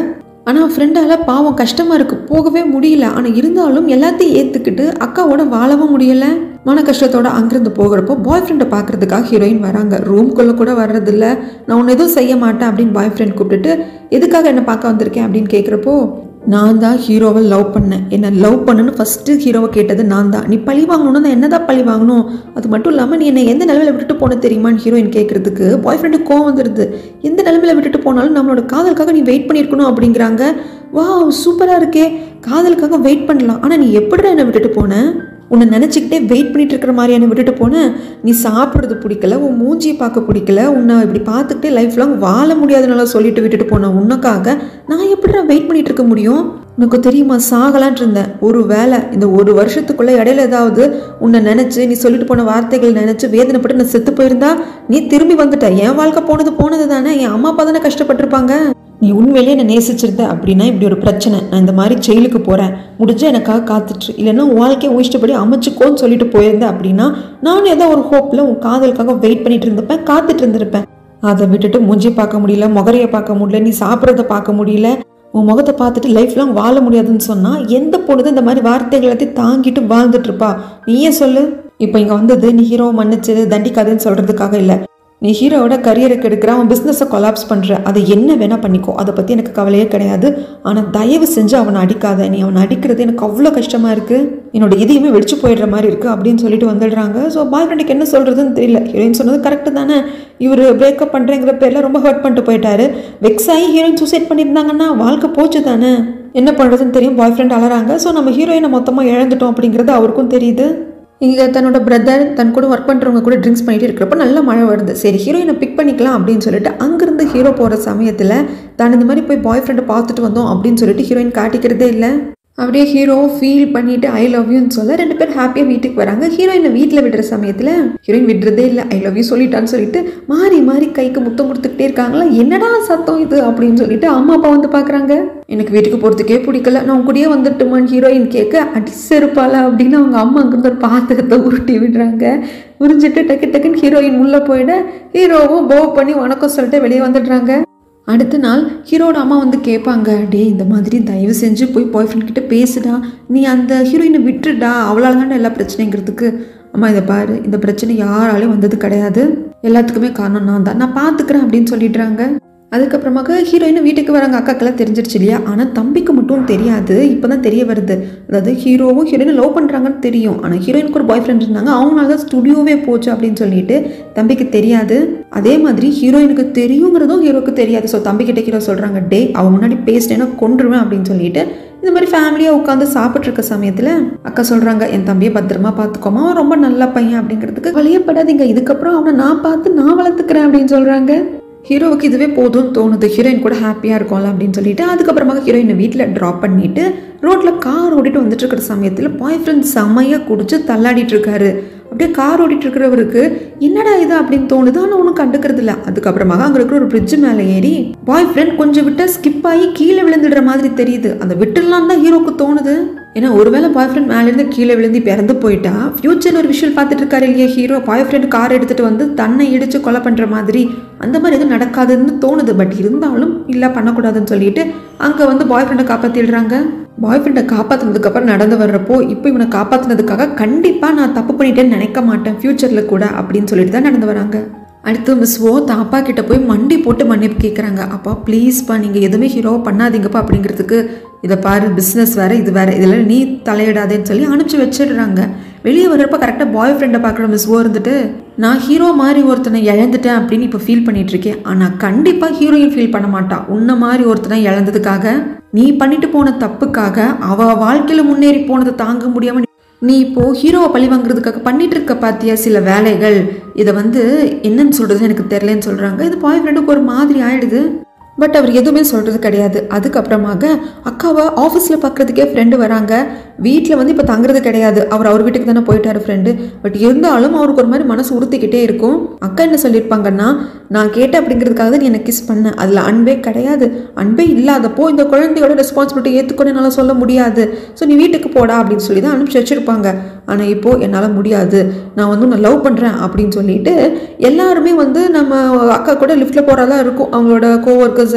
ஆனால் ஃப்ரெண்டால் பாவம் கஷ்டமாக இருக்குது போகவே முடியல ஆனால் இருந்தாலும் எல்லாத்தையும் ஏற்றுக்கிட்டு அக்காவோட வாழவும் முடியலை மன கஷ்டத்தோட அங்கிருந்து போகிறப்போ பாய் ஃப்ரெண்டை பார்க்கறதுக்காக ஹீரோயின் வராங்க ரூம்குள்ளே கூட வர்றதில்ல நான் ஒன்று எதுவும் செய்ய மாட்டேன் அப்படின்னு பாய் ஃப்ரெண்ட் கூப்பிட்டுட்டு எதுக்காக என்னை பார்க்க வந்திருக்கேன் அப்படின்னு கேட்குறப்போ நான் தான் ஹீரோவை லவ் பண்ணேன் என்ன லவ் பண்ணுன்னு ஃபஸ்ட்டு ஹீரோவை கேட்டது நான் தான் நீ பழி வாங்கணும்னா நான் என்ன தான் பழி வாங்கணும் அது மட்டும் இல்லாமல் நீ என்னை எந்த நிலமையில விட்டுட்டு போன தெரியுமான்னு ஹீரோயின் கேட்குறதுக்கு பாய் ஃப்ரெண்டு கோவம் வந்துடுது எந்த நிலமையில விட்டுட்டு போனாலும் நம்மளோட காதலுக்காக நீ வெயிட் பண்ணியிருக்கணும் அப்படிங்கிறாங்க வா சூப்பராக இருக்கே காதலுக்காக வெயிட் பண்ணலாம் ஆனால் நீ எப்படிடா என்னை விட்டுட்டு போன உன்னை நினச்சிக்கிட்டே வெயிட் பண்ணிட்டு இருக்கிற மாதிரியான விட்டுட்டு போனேன் நீ சாப்பிட்றது பிடிக்கல உன் மூஞ்சியை பார்க்க பிடிக்கல உன்னை இப்படி பார்த்துக்கிட்டே லைஃப் லாங் வாழ முடியாதுனால சொல்லிட்டு விட்டுட்டு போனேன் உனக்காக நான் எப்படிடா வெயிட் பண்ணிட்டு இருக்க முடியும் உனக்கு தெரியுமா சாகலான்ட்டு இருந்தேன் ஒரு வேளை இந்த ஒரு வருஷத்துக்குள்ள இடையில ஏதாவது உன்னை நினைச்சு நீ சொல்லிட்டு போன வார்த்தைகள் நினைச்சு வேதனைப்பட்டு நான் செத்து போயிருந்தா நீ திரும்பி வந்துட்ட என் வாழ்க்கை போனது போனது தானே என் அம்மா அப்பா தானே கஷ்டப்பட்டிருப்பாங்க நீ உண்மையிலேயே என்னை நேசிச்சிருந்த அப்படின்னா இப்படி ஒரு பிரச்சனை நான் இந்த மாதிரி ஜெயிலுக்கு போகிறேன் முடிஞ்சா எனக்காக காத்துட்டு இல்லைன்னா உன் வாழ்க்கையை ஊழிச்சிட்டபடி அமைச்சுக்கோன்னு சொல்லிட்டு போயிருந்தேன் அப்படின்னா நானும் ஏதோ ஒரு ஹோப்பில் உன் காதலுக்காக வெயிட் பண்ணிட்டு இருந்திருப்பேன் காத்துட்டு இருந்திருப்பேன் அதை விட்டுட்டு மூஞ்சி பார்க்க முடியல முகரையை பார்க்க முடியல நீ சாப்பிட்றத பார்க்க முடியல உன் முகத்தை பார்த்துட்டு லைஃப் லாங் வாழ முடியாதுன்னு சொன்னால் எந்த பொண்ணு இந்த மாதிரி வார்த்தைகள் எல்லாத்தையும் தாங்கிட்டு வாழ்ந்துட்டு இருப்பா நீயே சொல்லு இப்போ இங்கே வந்தது நீ ஹீரோ மன்னிச்சது தண்டிக்காதுன்னு சொல்கிறதுக்காக இல்லை நீ ஹீரோவோட கரியருக்கு எடுக்கிற அவன் பிஸ்னஸை கொலாப்ஸ் பண்ணுற அதை என்ன வேணால் பண்ணிக்கோ அதை பற்றி எனக்கு கவலையே கிடையாது ஆனால் தயவு செஞ்சு அவனை அடிக்காத நீ அவனை அடிக்கிறது எனக்கு அவ்வளோ கஷ்டமாக இருக்குது என்னோட இதயமே வெடிச்சு போயிடுற மாதிரி இருக்குது அப்படின்னு சொல்லிட்டு வந்துடுறாங்க ஸோ பாய் ஃப்ரெண்டுக்கு என்ன சொல்கிறதுன்னு தெரியல ஹீரோயின் சொன்னது கரெக்டு தானே இவர் பிரேக்கப் பண்ணுறேங்கிற பேரில் ரொம்ப ஹர்ட் பண்ணிட்டு போயிட்டாரு வெக்ஸ் ஆகி ஹீரோயின் சூசைட் பண்ணியிருந்தாங்கன்னா வாழ்க்கை போச்சு தானே என்ன பண்ணுறதுன்னு தெரியும் பாய் ஃப்ரெண்ட் அலறாங்க ஸோ நம்ம ஹீரோயினை மொத்தமாக இழந்துட்டோம் அப்படிங்கிறது அவருக்கும் தெரியுது இங்கே தன்னோட பிரதர் தன் கூட ஒர்க் பண்ணுறவங்க கூட ட்ரிங்க்ஸ் பண்ணிட்டு இருக்கிறப்ப நல்ல மழை வருது சரி ஹீரோயினை பிக் பண்ணிக்கலாம் அப்படின்னு சொல்லிட்டு அங்கேருந்து ஹீரோ போகிற சமயத்தில் தான் இந்த மாதிரி போய் பாய் ஃப்ரெண்டை பார்த்துட்டு வந்தோம் அப்படின்னு சொல்லிட்டு ஹீரோயின் காட்டிக்கிறதே இல்லை அப்படியே ஹீரோ ஃபீல் பண்ணிட்டு ஐ லவ் யூன்னு சொல்ல ரெண்டு பேர் ஹாப்பியாக வீட்டுக்கு வராங்க ஹீரோயினை வீட்டில் விடுற சமயத்தில் ஹீரோயின் விடுறதே இல்லை ஐ லவ் யூ சொல்லிட்டான்னு சொல்லிட்டு மாறி மாறி கைக்கு முத்தம் கொடுத்துக்கிட்டே இருக்காங்களா என்னடா சத்தம் இது அப்படின்னு சொல்லிட்டு அம்மா அப்பா வந்து பார்க்குறாங்க எனக்கு வீட்டுக்கு போகிறதுக்கே பிடிக்கல நான் உன் கூடயே வந்துட்டுமான்னு ஹீரோயின் கேட்க அடி செருப்பால அப்படின்னு அவங்க அம்மா அங்கிருந்து ஒரு பாத்திரத்தை உருட்டி விடுறாங்க உறிஞ்சிட்டு டக்கு டக்குன்னு ஹீரோயின் உள்ளே போயிட ஹீரோவும் போ பண்ணி வணக்கம் சொல்லிட்டு வெளியே வந்துடுறாங்க அடுத்த நாள் ஹீரோட அம்மா வந்து கேட்பாங்க டே இந்த மாதிரி தயவு செஞ்சு போய் பாய் ஃப்ரெண்ட் கிட்ட பேசுடா நீ அந்த ஹீரோயினை விட்டுடா அவளால் தானே எல்லா பிரச்சனைங்கிறதுக்கு அம்மா இதை பாரு இந்த பிரச்சனை யாராலையும் வந்தது கிடையாது எல்லாத்துக்குமே காரணம் நான் தான் நான் பார்த்துக்கிறேன் அப்படின்னு சொல்லிடுறாங்க அதுக்கப்புறமாக ஹீரோயின் வீட்டுக்கு வராங்க அக்காக்கெல்லாம் தெரிஞ்சிருச்சு இல்லையா ஆனால் தம்பிக்கு மட்டும் தெரியாது இப்போ தான் தெரிய வருது அதாவது ஹீரோவும் ஹீரோயினும் லவ் பண்ணுறாங்கன்னு தெரியும் ஆனால் ஹீரோயினுக்கு ஒரு பாய் ஃப்ரெண்ட் இருந்தாங்க அவங்களால தான் ஸ்டுடியோவே போச்சு அப்படின்னு சொல்லிட்டு தம்பிக்கு தெரியாது அதே மாதிரி ஹீரோயினுக்கு தெரியுங்கிறதும் ஹீரோக்கு தெரியாது ஸோ தம்பிக்கிட்ட ஹீரோ சொல்கிறாங்க டே அவன் முன்னாடி பேசிட்டேன்னா கொன்றுவேன் அப்படின்னு சொல்லிட்டு இந்த மாதிரி ஃபேமிலியாக உட்காந்து சாப்பிட்டு இருக்க சமயத்தில் அக்கா சொல்கிறாங்க என் தம்பியை பத்திரமா பார்த்துக்கோமா அவன் ரொம்ப நல்ல பையன் அப்படிங்கிறதுக்கு வழியப்படாதீங்க இதுக்கப்புறம் அவனை நான் பார்த்து நான் வளர்த்துக்கிறேன் அப்படின்னு சொல்கிறாங்க ஹீரோவுக்கு இதுவே போதும்னு தோணுது ஹீரோயின் கூட ஹாப்பியாக இருக்கும்ல அப்படின்னு சொல்லிட்டு அதுக்கப்புறமாக ஹீரோயினை வீட்டில் ட்ராப் பண்ணிட்டு ரோட்டில் கார் ஓட்டிட்டு வந்துட்டு இருக்கிற சமயத்தில் பாய் ஃப்ரெண்ட் செம்மையாக குடிச்சு தள்ளாடிட்டு இருக்காரு அப்படியே கார் ஓட்டிட்டு இருக்கிறவருக்கு என்னடா இது அப்படின்னு தோணுது ஆனால் ஒன்றும் கண்டுக்கிறது இல்லை அதுக்கப்புறமாக அங்கே இருக்கிற ஒரு பிரிட்ஜ் மேலே ஏறி பாய் ஃப்ரெண்ட் கொஞ்சம் விட்டா ஸ்கிப் ஆகி கீழே விழுந்துடுற மாதிரி தெரியுது அந்த விட்டுலாம் தான் ஹீரோக்கு தோணுது ஏன்னா ஒருவேளை பாய் ஃப்ரெண்ட் மேலேருந்து கீழே விழுந்து பிறந்து போயிட்டா ஃப்யூச்சரில் ஒரு விஷயம் பார்த்துட்டு இருக்காரு இல்லையா ஹீரோ பாய் ஃப்ரெண்ட் கார் எடுத்துகிட்டு வந்து தன்னை இடித்து கொலை பண்ணுற மாதிரி அந்த மாதிரி எதுவும் நடக்காதுன்னு தோணுது பட் இருந்தாலும் இல்லை பண்ணக்கூடாதுன்னு சொல்லிட்டு அங்கே வந்து பாய் ஃப்ரெண்டை காப்பாற்றிடுறாங்க பாய் ஃப்ரெண்டை காப்பாற்றினதுக்கப்புறம் நடந்து வர்றப்போ இப்போ இவனை காப்பாற்றினதுக்காக கண்டிப்பாக நான் தப்பு பண்ணிட்டேன்னு நினைக்க மாட்டேன் ஃப்யூச்சரில் கூட அப்படின்னு சொல்லிட்டு தான் நடந்து வராங்க அடுத்து மிஸ் ஓ தான் அப்பா கிட்ட போய் மண்டி போட்டு மன்னிப்பு கேட்குறாங்க அப்பா ப்ளீஸ்ப்பா நீங்கள் எதுவுமே ஹீரோவை பண்ணாதீங்கப்பா அப்படிங்கிறதுக்கு இதை பாரு பிஸ்னஸ் வேறு இது வேறு இதில் நீ தலையிடாதேன்னு சொல்லி அனுப்பிச்சு வச்சிடுறாங்க வெளியே வர்றப்ப கரெக்டாக பாய் ஃப்ரெண்டை பார்க்குற மிஸ் ஓ இருந்துட்டு நான் ஹீரோ மாதிரி ஒருத்தனை இழந்துட்டேன் அப்படின்னு இப்போ ஃபீல் பண்ணிட்டு இருக்கேன் ஆனால் கண்டிப்பாக ஹீரோயின் ஃபீல் பண்ண மாட்டான் உன்ன மாதிரி ஒருத்தனை இழந்ததுக்காக நீ பண்ணிட்டு போன தப்புக்காக அவ வாழ்க்கையில் முன்னேறி போனதை தாங்க முடியாமல் நீ இப்போ ஹீரோவை பழி வாங்குறதுக்காக பண்ணிட்டு இருக்க பாத்தியா சில வேலைகள் இதை வந்து என்னன்னு சொல்றது எனக்கு தெரியலன்னு சொல்றாங்க இது பாய் ஃப்ரெண்டுக்கு ஒரு மாதிரி ஆயிடுது பட் அவர் எதுவுமே சொல்கிறது கிடையாது அதுக்கப்புறமாக அக்காவை ஆஃபீஸில் பார்க்குறதுக்கே ஃப்ரெண்டு வராங்க வீட்டில் வந்து இப்போ தங்குறது கிடையாது அவர் அவர் வீட்டுக்கு தானே போயிட்டாரு ஃப்ரெண்டு பட் இருந்தாலும் அவருக்கு ஒரு மாதிரி மனசு உறுத்திக்கிட்டே இருக்கும் அக்கா என்ன சொல்லியிருப்பாங்கன்னா நான் கேட்டேன் அப்படிங்கிறதுக்காக தான் நீ எனக்கு கிஸ் பண்ண அதில் அன்பே கிடையாது அன்பே இல்லாதப்போ இந்த குழந்தையோட ரெஸ்பான்சிபிலிட்டி ஏற்றுக்கொண்டு என்னால் சொல்ல முடியாது ஸோ நீ வீட்டுக்கு போடா அப்படின்னு சொல்லி தான் அனுப்பிச்சு வச்சுருப்பாங்க ஆனால் இப்போது என்னால் முடியாது நான் வந்து உன்னை லவ் பண்ணுறேன் அப்படின்னு சொல்லிட்டு எல்லாருமே வந்து நம்ம அக்கா கூட லிஃப்ட்டில் போகிறதா இருக்கும் அவங்களோட கோவொர்க்கர்ஸ் எல்லாம்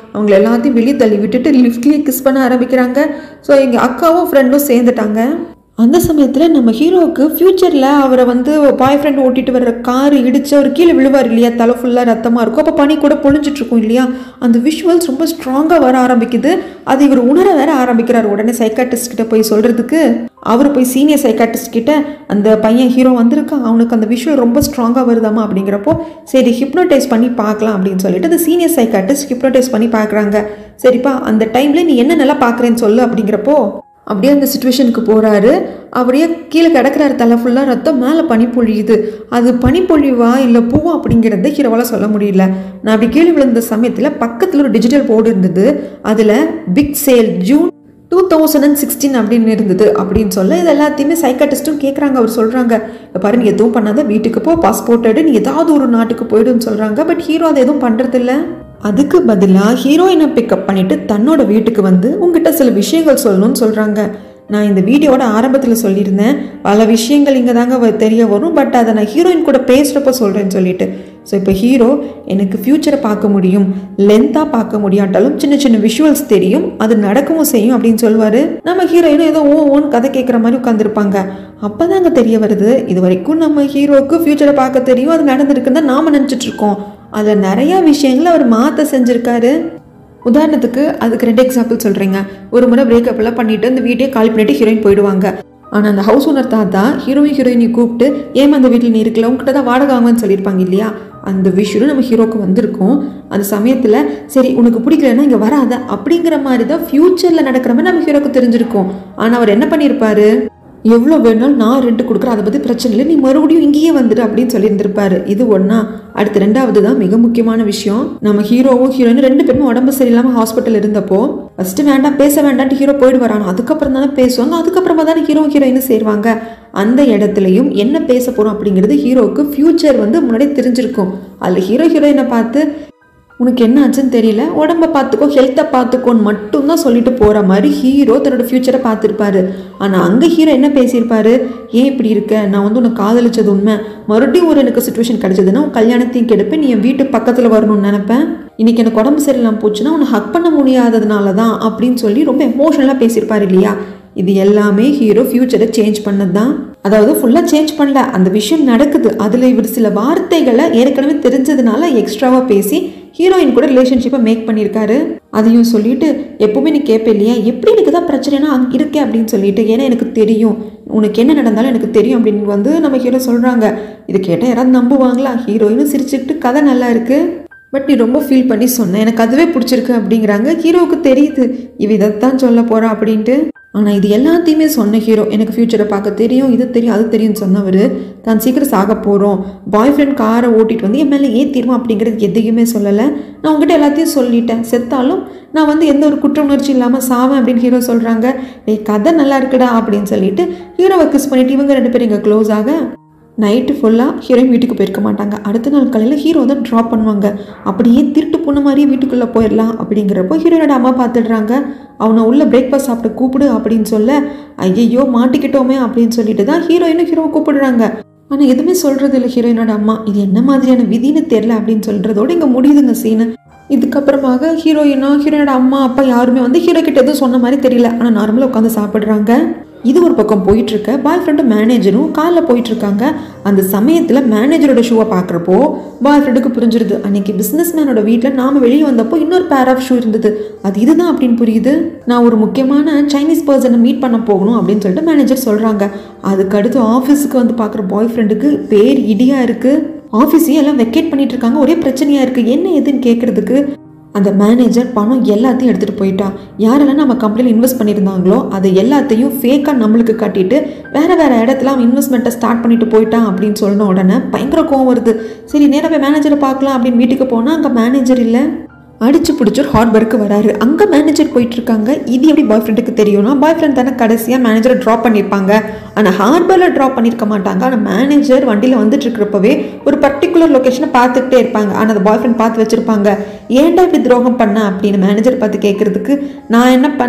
அவங்கள எல்லாத்தையும் வெளியே தள்ளி விட்டுட்டு லிஃப்ட்லேயே கிஸ் பண்ண ஆரம்பிக்கிறாங்க ஸோ எங்கள் அக்காவும் ஃப்ரெண்டும் சேர்ந்துட்டாங்க அந்த சமயத்தில் நம்ம ஹீரோவுக்கு ஃப்யூச்சரில் அவரை வந்து பாய் ஃப்ரெண்ட் ஓட்டிட்டு வர்ற கார் இடிச்சு அவர் கீழே விழுவார் இல்லையா தலை ஃபுல்லாக ரத்தமாக இருக்கும் அப்போ பனி கூட பொழிஞ்சிட்டு இருக்கும் இல்லையா அந்த விஷுவல்ஸ் ரொம்ப ஸ்ட்ராங்காக வர ஆரம்பிக்குது அது இவர் உணர வேற ஆரம்பிக்கிறார் உடனே சைக்காட்டிஸ்ட் கிட்ட போய் சொல்கிறதுக்கு அவர் போய் சீனியர் சைக்காட்டிஸ்ட் கிட்ட அந்த பையன் ஹீரோ வந்திருக்கான் அவனுக்கு அந்த விஷுவல் ரொம்ப ஸ்ட்ராங்காக வருதாமா அப்படிங்கிறப்போ சரி ஹிப்னோடைஸ் பண்ணி பார்க்கலாம் அப்படின்னு சொல்லிட்டு அந்த சீனியர் சைக்காட்டிஸ்ட் ஹிப்னோடைஸ் பண்ணி பார்க்குறாங்க சரிப்பா அந்த டைமில் நீ என்ன நல்லா பார்க்குறேன்னு சொல்லு அப்படிங்கிறப்போ அப்படியே அந்த சுச்சுவேஷனுக்கு போகிறாரு அப்படியே கீழே கிடக்கிறாரு தலை ஃபுல்லாக ரத்தம் மேலே பனி பொழியுது அது பனி பொழிவா இல்லை பூவா அப்படிங்கிறத ஹீரோவால் சொல்ல முடியல நான் அப்படி கீழே விழுந்த சமயத்தில் பக்கத்தில் ஒரு டிஜிட்டல் போர்டு இருந்தது அதில் big sale June two thousand and sixteen அப்படின்னு இருந்தது அப்படின்னு சொல்ல இது எல்லாத்தையுமே சைக்காட்டிஸ்ட்டும் கேட்குறாங்க அவர் சொல்கிறாங்க பாரு நீ எதுவும் பண்ணாத வீட்டுக்கு போ பாஸ்போர்ட் எடு நீ ஏதாவது ஒரு நாட்டுக்கு போயிடுன்னு சொல்கிறாங்க பட் ஹீரோ அதை எதுவும் பண்ணுறதில்ல அதுக்கு பதிலாக ஹீரோயினை பிக்கப் பண்ணிட்டு தன்னோட வீட்டுக்கு வந்து உங்ககிட்ட சில விஷயங்கள் சொல்லணும்னு சொல்கிறாங்க நான் இந்த வீடியோட ஆரம்பத்தில் சொல்லியிருந்தேன் பல விஷயங்கள் இங்கே தாங்க வ- தெரிய வரும் பட் அதை நான் ஹீரோயின் கூட பேசுகிறப்ப சொல்கிறேன்னு சொல்லிட்டு ஸோ இப்போ ஹீரோ எனக்கு ஃப்யூச்சரை பார்க்க முடியும் லென்த்தாக பார்க்க முடியாட்டாலும் சின்ன சின்ன விஷுவல்ஸ் தெரியும் அது நடக்கவும் செய்யும் அப்படின்னு சொல்லுவார் நம்ம ஹீரோயினும் ஏதோ ஓ ஓன்னு கதை கேட்குற மாதிரி உட்காந்துருப்பாங்க அப்போ தாங்க தெரிய வருது இது வரைக்கும் நம்ம ஹீரோவுக்கு ஃப்யூச்சரை பார்க்க தெரியும் அது நடந்திருக்குன்னு தான் நாம் நினச்சிட்டு இருக்கோம் அதில் நிறையா விஷயங்களை அவர் மாற்ற செஞ்சுருக்காரு உதாரணத்துக்கு அதுக்கு ரெண்டு எக்ஸாம்பிள் சொல்கிறேங்க ஒரு முறை பிரேக்கப் எல்லாம் பண்ணிட்டு அந்த வீட்டையே காலி பண்ணிட்டு ஹீரோயின் போயிடுவாங்க ஆனால் அந்த ஹவுஸ் ஓனர் தாத்தா ஹீரோயின் ஹீரோயினை கூப்பிட்டு ஏமா அந்த வீட்டில் நீ இருக்கல உங்ககிட்ட தான் வாடகை வாங்கன்னு சொல்லியிருப்பாங்க இல்லையா அந்த விஷயம் நம்ம ஹீரோக்கு வந்திருக்கும் அந்த சமயத்தில் சரி உனக்கு பிடிக்கலன்னா இங்கே வராத அப்படிங்கிற மாதிரி தான் ஃப்யூச்சரில் நடக்கிற மாதிரி நம்ம ஹீரோக்கு தெரிஞ்சிருக்கும் ஆனால் அவர் என்ன பண்ணியிருப்பாரு எவ்வளோ வேணாலும் நான் ரெண்ட் கொடுக்குறேன் அதை பற்றி பிரச்சனை இல்லை நீ மறுபடியும் இங்கேயே வந்துடு அப்படின்னு சொல்லியிருந்திருப்பாரு இது ஒன்றா அடுத்து ரெண்டாவது தான் மிக முக்கியமான விஷயம் நம்ம ஹீரோவும் ஹீரோயினும் ரெண்டு பேரும் உடம்பு சரியில்லாமல் ஹாஸ்பிட்டல் இருந்தப்போ ஃபஸ்ட்டு வேண்டாம் பேச வேண்டாம்ட்டு ஹீரோ போயிட்டு வரான் அதுக்கப்புறம் தானே பேசுவாங்க அதுக்கப்புறமா தானே ஹீரோ ஹீரோயினும் சேருவாங்க அந்த இடத்துலையும் என்ன பேச போகிறோம் அப்படிங்கிறது ஹீரோவுக்கு ஃப்யூச்சர் வந்து முன்னாடியே தெரிஞ்சிருக்கும் அதில் ஹீரோ ஹீரோயினை பார்த்து உனக்கு என்ன ஆச்சுன்னு தெரியல உடம்ப பார்த்துக்கோ ஹெல்த்தை பார்த்துக்கோன்னு மட்டும்தான் சொல்லிட்டு போகிற மாதிரி ஹீரோ தன்னோட ஃப்யூச்சரை பார்த்துருப்பாரு ஆனால் அங்கே ஹீரோ என்ன பேசியிருப்பாரு ஏன் இப்படி இருக்க நான் வந்து உனக்கு காதலிச்சது உண்மை மறுபடியும் ஒரு எனக்கு சுச்சுவேஷன் கிடைச்சதுன்னா உன் கல்யாணத்தையும் கெடுப்பேன் நீ என் வீட்டு பக்கத்தில் வரணும்னு நினைப்பேன் இன்னைக்கு எனக்கு உடம்பு சரியில்லாம போச்சுன்னா உன்னை ஹக் பண்ண முடியாததுனால தான் அப்படின்னு சொல்லி ரொம்ப எமோஷனலாக பேசியிருப்பாரு இல்லையா இது எல்லாமே ஹீரோ ஃப்யூச்சரை சேஞ்ச் பண்ணது தான் அதாவது ஃபுல்லாக சேஞ்ச் பண்ணல அந்த விஷயம் நடக்குது அதில் இவர் சில வார்த்தைகளை ஏற்கனவே தெரிஞ்சதுனால எக்ஸ்ட்ராவாக பேசி ஹீரோயின் கூட ரிலேஷன்ஷிப்பை மேக் பண்ணியிருக்காரு அதையும் சொல்லிட்டு எப்பவுமே நீ கேட்ப இல்லையா எப்படி எனக்கு தான் பிரச்சனைனா அங்கே இருக்கேன் அப்படின்னு சொல்லிட்டு ஏன்னா எனக்கு தெரியும் உனக்கு என்ன நடந்தாலும் எனக்கு தெரியும் அப்படின்னு வந்து நம்ம ஹீரோ சொல்கிறாங்க இது கேட்டால் யாராவது நம்புவாங்களா ஹீரோயினும் சிரிச்சுக்கிட்டு கதை நல்லா இருக்குது பட் நீ ரொம்ப ஃபீல் பண்ணி சொன்ன எனக்கு அதுவே பிடிச்சிருக்கு அப்படிங்கிறாங்க ஹீரோவுக்கு தெரியுது இவ இதைத்தான் சொல்ல போறா அப்படின்ட்டு ஆனால் இது எல்லாத்தையுமே சொன்ன ஹீரோ எனக்கு ஃப்யூச்சரை பார்க்க தெரியும் இது தெரியும் அது தெரியும்னு சொன்னவர் தான் சீக்கிரம் சாக போகிறோம் பாய் ஃப்ரெண்ட் காரை ஓட்டிட்டு வந்து என் மேலே ஏற்றிடுவோம் அப்படிங்கிறது எதையுமே சொல்லலை நான் உங்ககிட்ட எல்லாத்தையும் சொல்லிட்டேன் செத்தாலும் நான் வந்து எந்த ஒரு குற்ற உணர்ச்சி இல்லாமல் சாவேன் அப்படின்னு ஹீரோ சொல்கிறாங்க ஏய் கதை நல்லா இருக்குடா அப்படின்னு சொல்லிட்டு ஹீரோவை கிஸ் பண்ணிட்டு இவங்க ரெண்டு பேரும் இங்கே க்ளோஸ் ஆக நைட்டு ஃபுல்லாக ஹீரோயின் வீட்டுக்கு போயிருக்க மாட்டாங்க அடுத்த நாள் காலையில் ஹீரோ தான் ட்ராப் பண்ணுவாங்க அப்படியே திருட்டு போன மாதிரியே வீட்டுக்குள்ளே போயிடலாம் அப்படிங்கிறப்போ ஹீரோயினோட அம்மா பார்த்துடுறாங்க அவனை உள்ள பிரேக்ஃபாஸ்ட் சாப்பிட்டு கூப்பிடு அப்படின்னு சொல்ல ஐயையோ மாட்டிக்கிட்டோமே அப்படின்னு சொல்லிட்டு தான் ஹீரோயினும் ஹீரோவை கூப்பிடுறாங்க ஆனால் எதுவுமே சொல்கிறது இல்லை ஹீரோயினோட அம்மா இது என்ன மாதிரியான விதின்னு தெரில அப்படின்னு சொல்கிறதோட இங்கே முடியுதுங்க சீனு இதுக்கப்புறமாக ஹீரோயினோ ஹீரோயினோட அம்மா அப்பா யாருமே வந்து ஹீரோ கிட்ட எதுவும் சொன்ன மாதிரி தெரியல ஆனால் நார்மலாக உட்காந்து சாப்பிட்றாங்க இது ஒரு பக்கம் போயிட்டு இருக்க பாய் ஃப்ரெண்டும் மேனேஜரும் காலில் போயிட்டு இருக்காங்க அந்த சமயத்தில் மேனேஜரோட ஷூவை பார்க்குறப்போ பாய் ஃப்ரெண்டுக்கு புரிஞ்சிருது அன்னைக்கு பிஸ்னஸ் மேனோட வீட்டில் நாம வெளியே வந்தப்போ இன்னொரு பேர் ஆஃப் ஷூ இருந்தது அது இதுதான் அப்படின்னு புரியுது நான் ஒரு முக்கியமான சைனீஸ் பர்சனை மீட் பண்ண போகணும் அப்படின்னு சொல்லிட்டு மேனேஜர் சொல்கிறாங்க அதுக்கு அடுத்து ஆஃபீஸுக்கு வந்து பார்க்குற பாய் ஃப்ரெண்டுக்கு பேர் இடியாக இருக்குது ஆஃபீஸையும் எல்லாம் வெக்கேட் பண்ணிட்டு இருக்காங்க ஒரே பிரச்சனையாக இருக்குது என்ன ஏதுன்னு கேட்குறதுக்கு அந்த மேனேஜர் பணம் எல்லாத்தையும் எடுத்துகிட்டு போயிட்டா யாரெல்லாம் நம்ம கம்பெனியில் இன்வெஸ்ட் பண்ணியிருந்தாங்களோ அதை எல்லாத்தையும் ஃபேக்காக நம்மளுக்கு கட்டிட்டு வேறு வேறு இடத்துல அவன் இன்வெஸ்ட்மெண்ட்டை ஸ்டார்ட் பண்ணிட்டு போயிட்டான் அப்படின்னு சொன்ன உடனே பயங்கர கோவம் வருது சரி நேராக போய் மேனேஜரை பார்க்கலாம் அப்படின்னு வீட்டுக்கு போனால் அங்கே மேனேஜர் இல்லை அடிச்சு பிடிச்சி ஒரு ஹார்பருக்கு வராரு அங்கே மேனேஜர் போயிட்டு இருக்காங்க இது எப்படி பாய் ஃப்ரெண்டுக்கு தெரியும்னா பாய் ஃப்ரெண்ட் தானே கடைசியாக மேனேஜரை ட்ராப் பண்ணியிருப்பாங்க ஆனால் ஹார்பரில் ட்ராப் பண்ணியிருக்க மாட்டாங்க ஆனால் மேனேஜர் வண்டியில் வந்துட்டு இருக்கிறப்பவே ஒரு பர்டிகுலர் லொக்கேஷனை பார்த்துக்கிட்டே இருப்பாங்க ஆனால் அந்த பாய் ஃப்ரெண்ட் பார்த்து வச்சிருப்பாங்க ஏன்டா இப்படி துரோகம் பண்ண அப்படின்னு மேனேஜர் பார்த்து கேட்குறதுக்கு நான் என்ன பண்ணேன்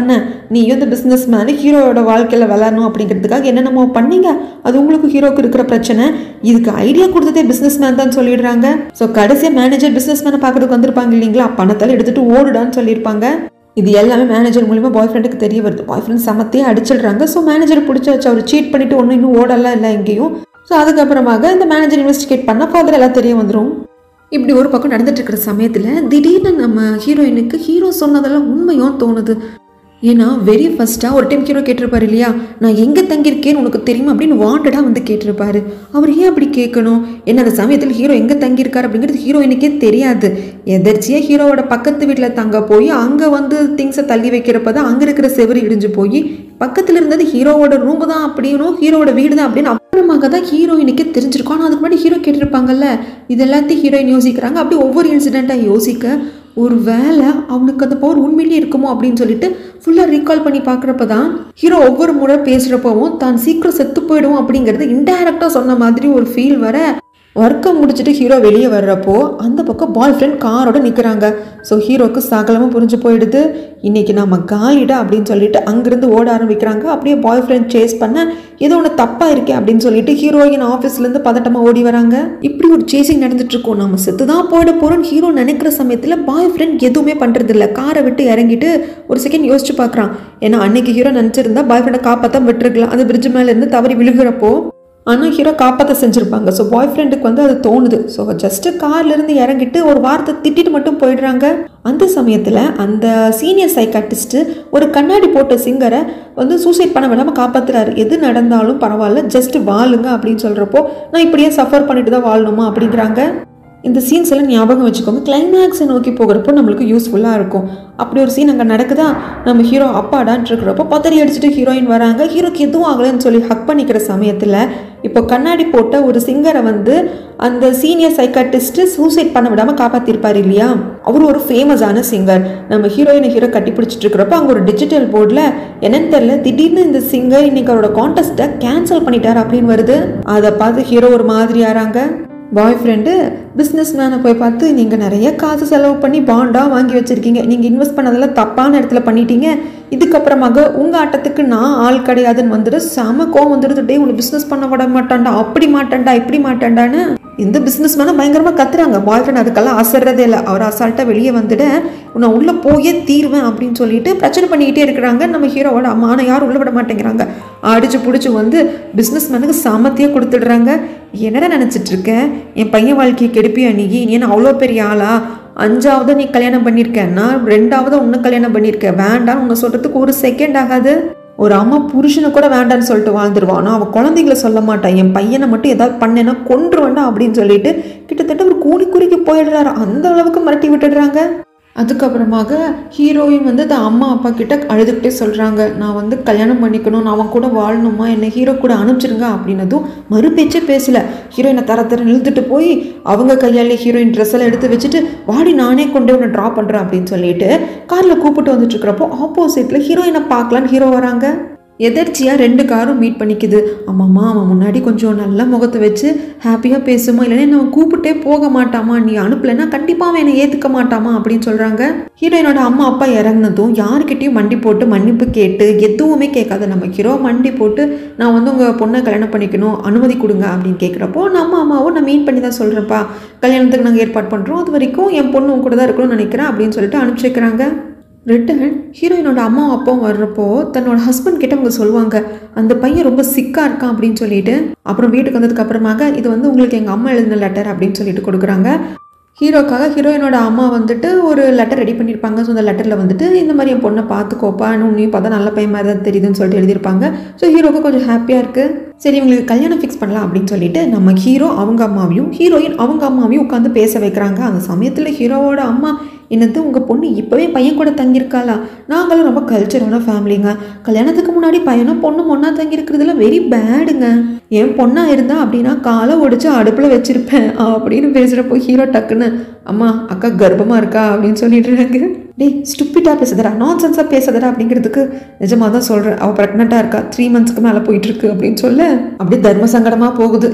நீயும் இந்த பிஸ்னஸ் மேனு ஹீரோயோட வாழ்க்கையில் விளையாடணும் அப்படிங்கிறதுக்காக என்னென்னமோ பண்ணீங்க அது உங்களுக்கு ஹீரோக்கு இருக்கிற பிரச்சனை இதுக்கு ஐடியா கொடுத்ததே பிஸ்னஸ் மேன் தான் சொல்லிடுறாங்க ஸோ கடைசியாக மேனேஜர் பிஸ்னஸ் மேனை பார்க்கறதுக்கு வந்திருப்பாங்க இல்லைங்களா பணத்தால் எடுத்துட்டு ஓடுடான்னு சொல்லியிருப்பாங்க இது எல்லாமே மேனேஜர் மூலிமா பாய் ஃப்ரெண்டுக்கு தெரிய வருது பாய் ஃப்ரெண்ட் சமத்தையே அடிச்சிடுறாங்க ஸோ மேனேஜர் பிடிச்சி வச்சு அவர் சீட் பண்ணிட்டு ஒன்றும் இன்னும் ஓடலாம் இல்லை எங்கேயும் ஸோ அதுக்கப்புறமாக இந்த மேனேஜர் இன்வெஸ்டிகேட் பண்ணால் ஃபாதர் எல்லாம் தெரிய வந்துடும் இப்படி ஒரு பக்கம் நடந்துட்டு இருக்கிற சமயத்தில் திடீர்னு நம்ம ஹீரோயினுக்கு ஹீரோ சொன்னதெல்லாம் உண்மையும் தோணுது ஏன்னா வெரி ஃபர்ஸ்ட்டாக ஒரு டைம் ஹீரோ கேட்டிருப்பாரு இல்லையா நான் எங்கே தங்கியிருக்கேன்னு உனக்கு தெரியுமா அப்படின்னு வாண்டடாக வந்து கேட்டிருப்பாரு அவர் ஏன் அப்படி கேட்கணும் ஏன்னா அந்த சமயத்தில் ஹீரோ எங்கே தங்கியிருக்காரு அப்படிங்கிறது ஹீரோயினுக்கே தெரியாது எதர்ச்சியாக ஹீரோவோட பக்கத்து வீட்டில் தங்க போய் அங்கே வந்து திங்ஸை தள்ளி வைக்கிறப்ப தான் அங்கே இருக்கிற செவரு இடிஞ்சு போய் பக்கத்தில் இருந்தது ஹீரோவோட ரூம் தான் அப்படின்னும் ஹீரோவோட வீடு தான் அப்படின்னு அப்புறமாக தான் ஹீரோயினுக்கே தெரிஞ்சிருக்கும் ஆனால் அதுக்கு முன்னாடி ஹீரோ கேட்டிருப்பாங்கல்ல இது எல்லாத்தையும் ஹீரோயின் யோசிக்கிறாங்க அப்படி ஒவ்வொரு இன்சிடெண்ட்டாக யோசிக்க ஒரு வேளை அவனுக்கு அந்த பவர் உண்மையிலேயே இருக்குமோ அப்படின்னு சொல்லிட்டு ஃபுல்லாக ரீகால் பண்ணி பார்க்குறப்ப தான் ஹீரோ ஒவ்வொரு முறை பேசுகிறப்பவும் தான் சீக்கிரம் செத்து போயிடும் அப்படிங்கிறது இன்டைரக்டாக சொன்ன மாதிரி ஒரு ஃபீல் வர ஒர்க்கை முடிச்சுட்டு ஹீரோ வெளியே வர்றப்போ அந்த பக்கம் பாய் ஃப்ரெண்ட் காரோட நிற்கிறாங்க ஸோ ஹீரோக்கு சகலமும் புரிஞ்சு போயிடுது இன்னைக்கு நம்ம காலிடா அப்படின்னு சொல்லிட்டு அங்கிருந்து ஓட ஆரம்பிக்கிறாங்க அப்படியே பாய் ஃப்ரெண்ட் சேஸ் பண்ண ஏதோ ஒன்று தப்பாக இருக்கே அப்படின்னு சொல்லிட்டு ஹீரோயின் ஆஃபீஸ்லேருந்து பதட்டமாக ஓடி வராங்க இப்படி ஒரு சேசிங் நடந்துட்டு இருக்கோம் நம்ம செத்து தான் போயிட போகிறோம்னு ஹீரோ நினைக்கிற சமயத்தில் பாய் ஃப்ரெண்ட் எதுவுமே பண்ணுறது இல்லை காரை விட்டு இறங்கிட்டு ஒரு செகண்ட் யோசிச்சு பார்க்குறான் ஏன்னா அன்னைக்கு ஹீரோ நினச்சிருந்தா பாய் ஃப்ரெண்டை காப்பாற்ற விட்டுருக்கலாம் அந்த பிரிட்ஜ் மேலே இருந்து தவறி விழுகிறப்போ ஆனால் ஹீரோ காப்பாற்ற செஞ்சுருப்பாங்க ஸோ பாய் ஃப்ரெண்டுக்கு வந்து அது தோணுது ஸோ ஜஸ்ட்டு கார்லேருந்து இறங்கிட்டு ஒரு வார்த்தை திட்டிட்டு மட்டும் போயிடுறாங்க அந்த சமயத்தில் அந்த சீனியர் சைக்காட்டிஸ்ட்டு ஒரு கண்ணாடி போட்ட சிங்கரை வந்து சூசைட் பண்ண விடாமல் காப்பாற்றுறாரு எது நடந்தாலும் பரவாயில்ல ஜஸ்ட் வாழுங்க அப்படின்னு சொல்கிறப்போ நான் இப்படியே சஃபர் பண்ணிட்டு தான் வாழணுமா அப்படிங்கிறாங்க இந்த சீன்ஸ் எல்லாம் ஞாபகம் வச்சுக்கோங்க கிளைமேக்ஸை நோக்கி போகிறப்போ நம்மளுக்கு யூஸ்ஃபுல்லாக இருக்கும் அப்படி ஒரு சீன் அங்கே நடக்குதா நம்ம ஹீரோ அப்பாடான் இருக்கிறப்போ பத்தடி அடிச்சுட்டு ஹீரோயின் வராங்க ஹீரோக்கு எதுவும் ஆகலைன்னு சொல்லி ஹக் பண்ணிக்கிற சமயத்தில் இப்போ கண்ணாடி போட்ட ஒரு சிங்கரை வந்து அந்த சீனியர் சைக்காட்டிஸ்ட்டு சூசைட் பண்ண விடாமல் காப்பாற்றிருப்பார் இல்லையா அவர் ஒரு ஃபேமஸான சிங்கர் நம்ம ஹீரோயினை ஹீரோ கட்டி பிடிச்சிட்டு இருக்கிறப்போ அங்கே ஒரு டிஜிட்டல் போர்டில் என்னன்னு தெரியல திடீர்னு இந்த சிங்கர் இன்னைக்கு அவரோட கான்டெஸ்ட்டை கேன்சல் பண்ணிட்டார் அப்படின்னு வருது அதை பார்த்து ஹீரோ ஒரு மாதிரி ஆறாங்க பாய் ஃப்ரெண்டு பிஸ்னஸ் மேனை போய் பார்த்து நீங்கள் நிறைய காசு செலவு பண்ணி பாண்டாக வாங்கி வச்சுருக்கீங்க நீங்கள் இன்வெஸ்ட் பண்ணதெல்லாம் தப்பான இடத்துல பண்ணிட்டீங்க இதுக்கப்புறமாக உங்கள் ஆட்டத்துக்கு நான் ஆள் கிடையாதுன்னு வந்துட்டு செம கோவம் வந்துடுது டே உன்னை பிஸ்னஸ் பண்ண விட மாட்டான்டா அப்படி மாட்டேன்டா இப்படி மாட்டேன்டான்னு இந்த பிஸ்னஸ் மேலே பயங்கரமாக கத்துறாங்க பாய் ஃப்ரெண்ட் அதுக்கெல்லாம் அசர்றதே இல்லை அவர் அசால்ட்டாக வெளியே வந்துட்டு நான் உள்ளே போயே தீருவேன் அப்படின்னு சொல்லிட்டு பிரச்சனை பண்ணிக்கிட்டே இருக்கிறாங்க நம்ம ஹீரோவோட அம்மா ஆனால் யாரும் உள்ளே விட மாட்டேங்கிறாங்க அடிச்சு பிடிச்சி வந்து பிஸ்னஸ் மேனுக்கு சாமத்தியாக கொடுத்துடுறாங்க என்னடா நினச்சிட்டு இருக்க என் பையன் வாழ்க்கையை கெடுப்பியா நீ நீ என்ன அவ்வளோ பெரிய ஆளா அஞ்சாவது நீ கல்யாணம் பண்ணியிருக்க நான் ரெண்டாவது உன்னை கல்யாணம் பண்ணியிருக்க வேண்டாம் உன்னை சொல்கிறதுக்கு ஒரு செகண்ட் ஆகாது ஒரு அம்மா புருஷனை கூட வேண்டான்னு சொல்லிட்டு வாழ்ந்துருவான் ஆனால் அவன் குழந்தைங்கள சொல்ல மாட்டான் என் பையனை மட்டும் ஏதாவது பண்ணேன்னா கொன்று வேண்டாம் அப்படின்னு சொல்லிட்டு கிட்டத்தட்ட ஒரு கூலி குறிக்கு போயிடுறாரு அந்த அளவுக்கு மிரட்டி விட்டுடுறாங்க அதுக்கப்புறமாக ஹீரோயின் வந்து அந்த அம்மா அப்பா கிட்ட அழுதுகிட்டே சொல்கிறாங்க நான் வந்து கல்யாணம் பண்ணிக்கணும் நான் அவன் கூட வாழணுமா என்னை ஹீரோ கூட அனுப்பிச்சிருங்க அப்படின்னதும் மறு பேச்சே பேசல ஹீரோயினை தர தர இழுத்துட்டு போய் அவங்க கையாலே ஹீரோயின் ட்ரெஸ் எல்லாம் எடுத்து வச்சுட்டு வாடி நானே கொண்டு உன்னை ட்ரா பண்ணுறேன் அப்படின்னு சொல்லிட்டு காரில் கூப்பிட்டு வந்துட்டு இருக்கிறப்போ ஆப்போசிட்டில் ஹீரோயினை பார்க்கலான்னு ஹீரோ வராங்க எதர்ச்சியாக ரெண்டு காரும் மீட் பண்ணிக்குது ஆமாம்மா அவன் முன்னாடி கொஞ்சம் நல்ல முகத்தை வச்சு ஹாப்பியாக பேசுமா இல்லைன்னா அவன் கூப்பிட்டே போக மாட்டாமா நீ அனுப்பலைன்னா கண்டிப்பாக அவன் என்னை ஏற்றுக்க மாட்டாமா அப்படின்னு சொல்கிறாங்க ஹீரோயினோட அம்மா அப்பா இறங்குனதும் யாருக்கிட்டையும் மண்டி போட்டு மன்னிப்பு கேட்டு எதுவுமே கேட்காத நம்ம ஹீரோ மண்டி போட்டு நான் வந்து உங்கள் பொண்ணை கல்யாணம் பண்ணிக்கணும் அனுமதி கொடுங்க அப்படின்னு கேட்குறப்போ நம்ம அம்மாவும் நான் மீன் பண்ணி தான் சொல்கிறேன்ப்பா கல்யாணத்துக்கு நாங்கள் ஏற்பாடு பண்ணுறோம் அது வரைக்கும் என் பொண்ணு உங்க கூட தான் இருக்கணும்னு நினைக்கிறேன் அப்படின்னு சொல்லிட்டு அனுப்பிச்சி வைக்கிறாங்க ரிட்டன் ஹீரோயினோட அம்மாவும் அப்பாவும் வர்றப்போ தன்னோட ஹஸ்பண்ட் கிட்ட அவங்க சொல்லுவாங்க அந்த பையன் ரொம்ப சிக்காக இருக்கான் அப்படின்னு சொல்லிட்டு அப்புறம் வீட்டுக்கு வந்ததுக்கு அப்புறமாக இது வந்து உங்களுக்கு எங்கள் அம்மா எழுதின லெட்டர் அப்படின்னு சொல்லிட்டு கொடுக்குறாங்க ஹீரோக்காக ஹீரோயினோட அம்மா வந்துட்டு ஒரு லெட்டர் ரெடி பண்ணியிருப்பாங்க ஸோ அந்த லெட்டரில் வந்துட்டு இந்த மாதிரி என் பொண்ணை பார்த்துக்கோப்பா உன்னையும் பார்த்தா நல்ல பையன் மாதிரி தான் தெரியுதுன்னு சொல்லிட்டு எழுதியிருப்பாங்க ஸோ ஹீரோக்கு கொஞ்சம் ஹாப்பியாக இருக்குது சரி இவங்களுக்கு கல்யாணம் ஃபிக்ஸ் பண்ணலாம் அப்படின்னு சொல்லிட்டு நம்ம ஹீரோ அவங்க அம்மாவையும் ஹீரோயின் அவங்க அம்மாவையும் உட்காந்து பேச வைக்கிறாங்க அந்த சமயத்தில் ஹீரோவோட அம்மா என்னது உங்கள் பொண்ணு இப்போவே பையன் கூட தங்கியிருக்காளா நாங்களும் ரொம்ப கல்ச்சரான ஃபேமிலிங்க கல்யாணத்துக்கு முன்னாடி பையனும் பொண்ணும் ஒன்றா தங்கியிருக்கிறதுல வெரி பேடுங்க என் பொண்ணா இருந்தா அப்படின்னா காலை ஒடிச்சு அடுப்பில் வச்சிருப்பேன் அப்படின்னு பேசுகிறப்போ ஹீரோ டக்குன்னு அம்மா அக்கா கர்ப்பமாக இருக்கா அப்படின்னு சொல்லிடுறாங்க டேய் ஸ்டுப்பிட்டாக பேசுதடா நான் சென்ஸாக பேசுதடா அப்படிங்கிறதுக்கு நிஜமாக தான் சொல்கிறேன் அவள் ப்ரெக்னெண்ட்டாக இருக்கா த்ரீ மந்த்ஸ்க்கு மேலே போயிட்டுருக்கு அப்படின்னு சொல்ல அப்படியே தர்ம சங்கடமாக போகுது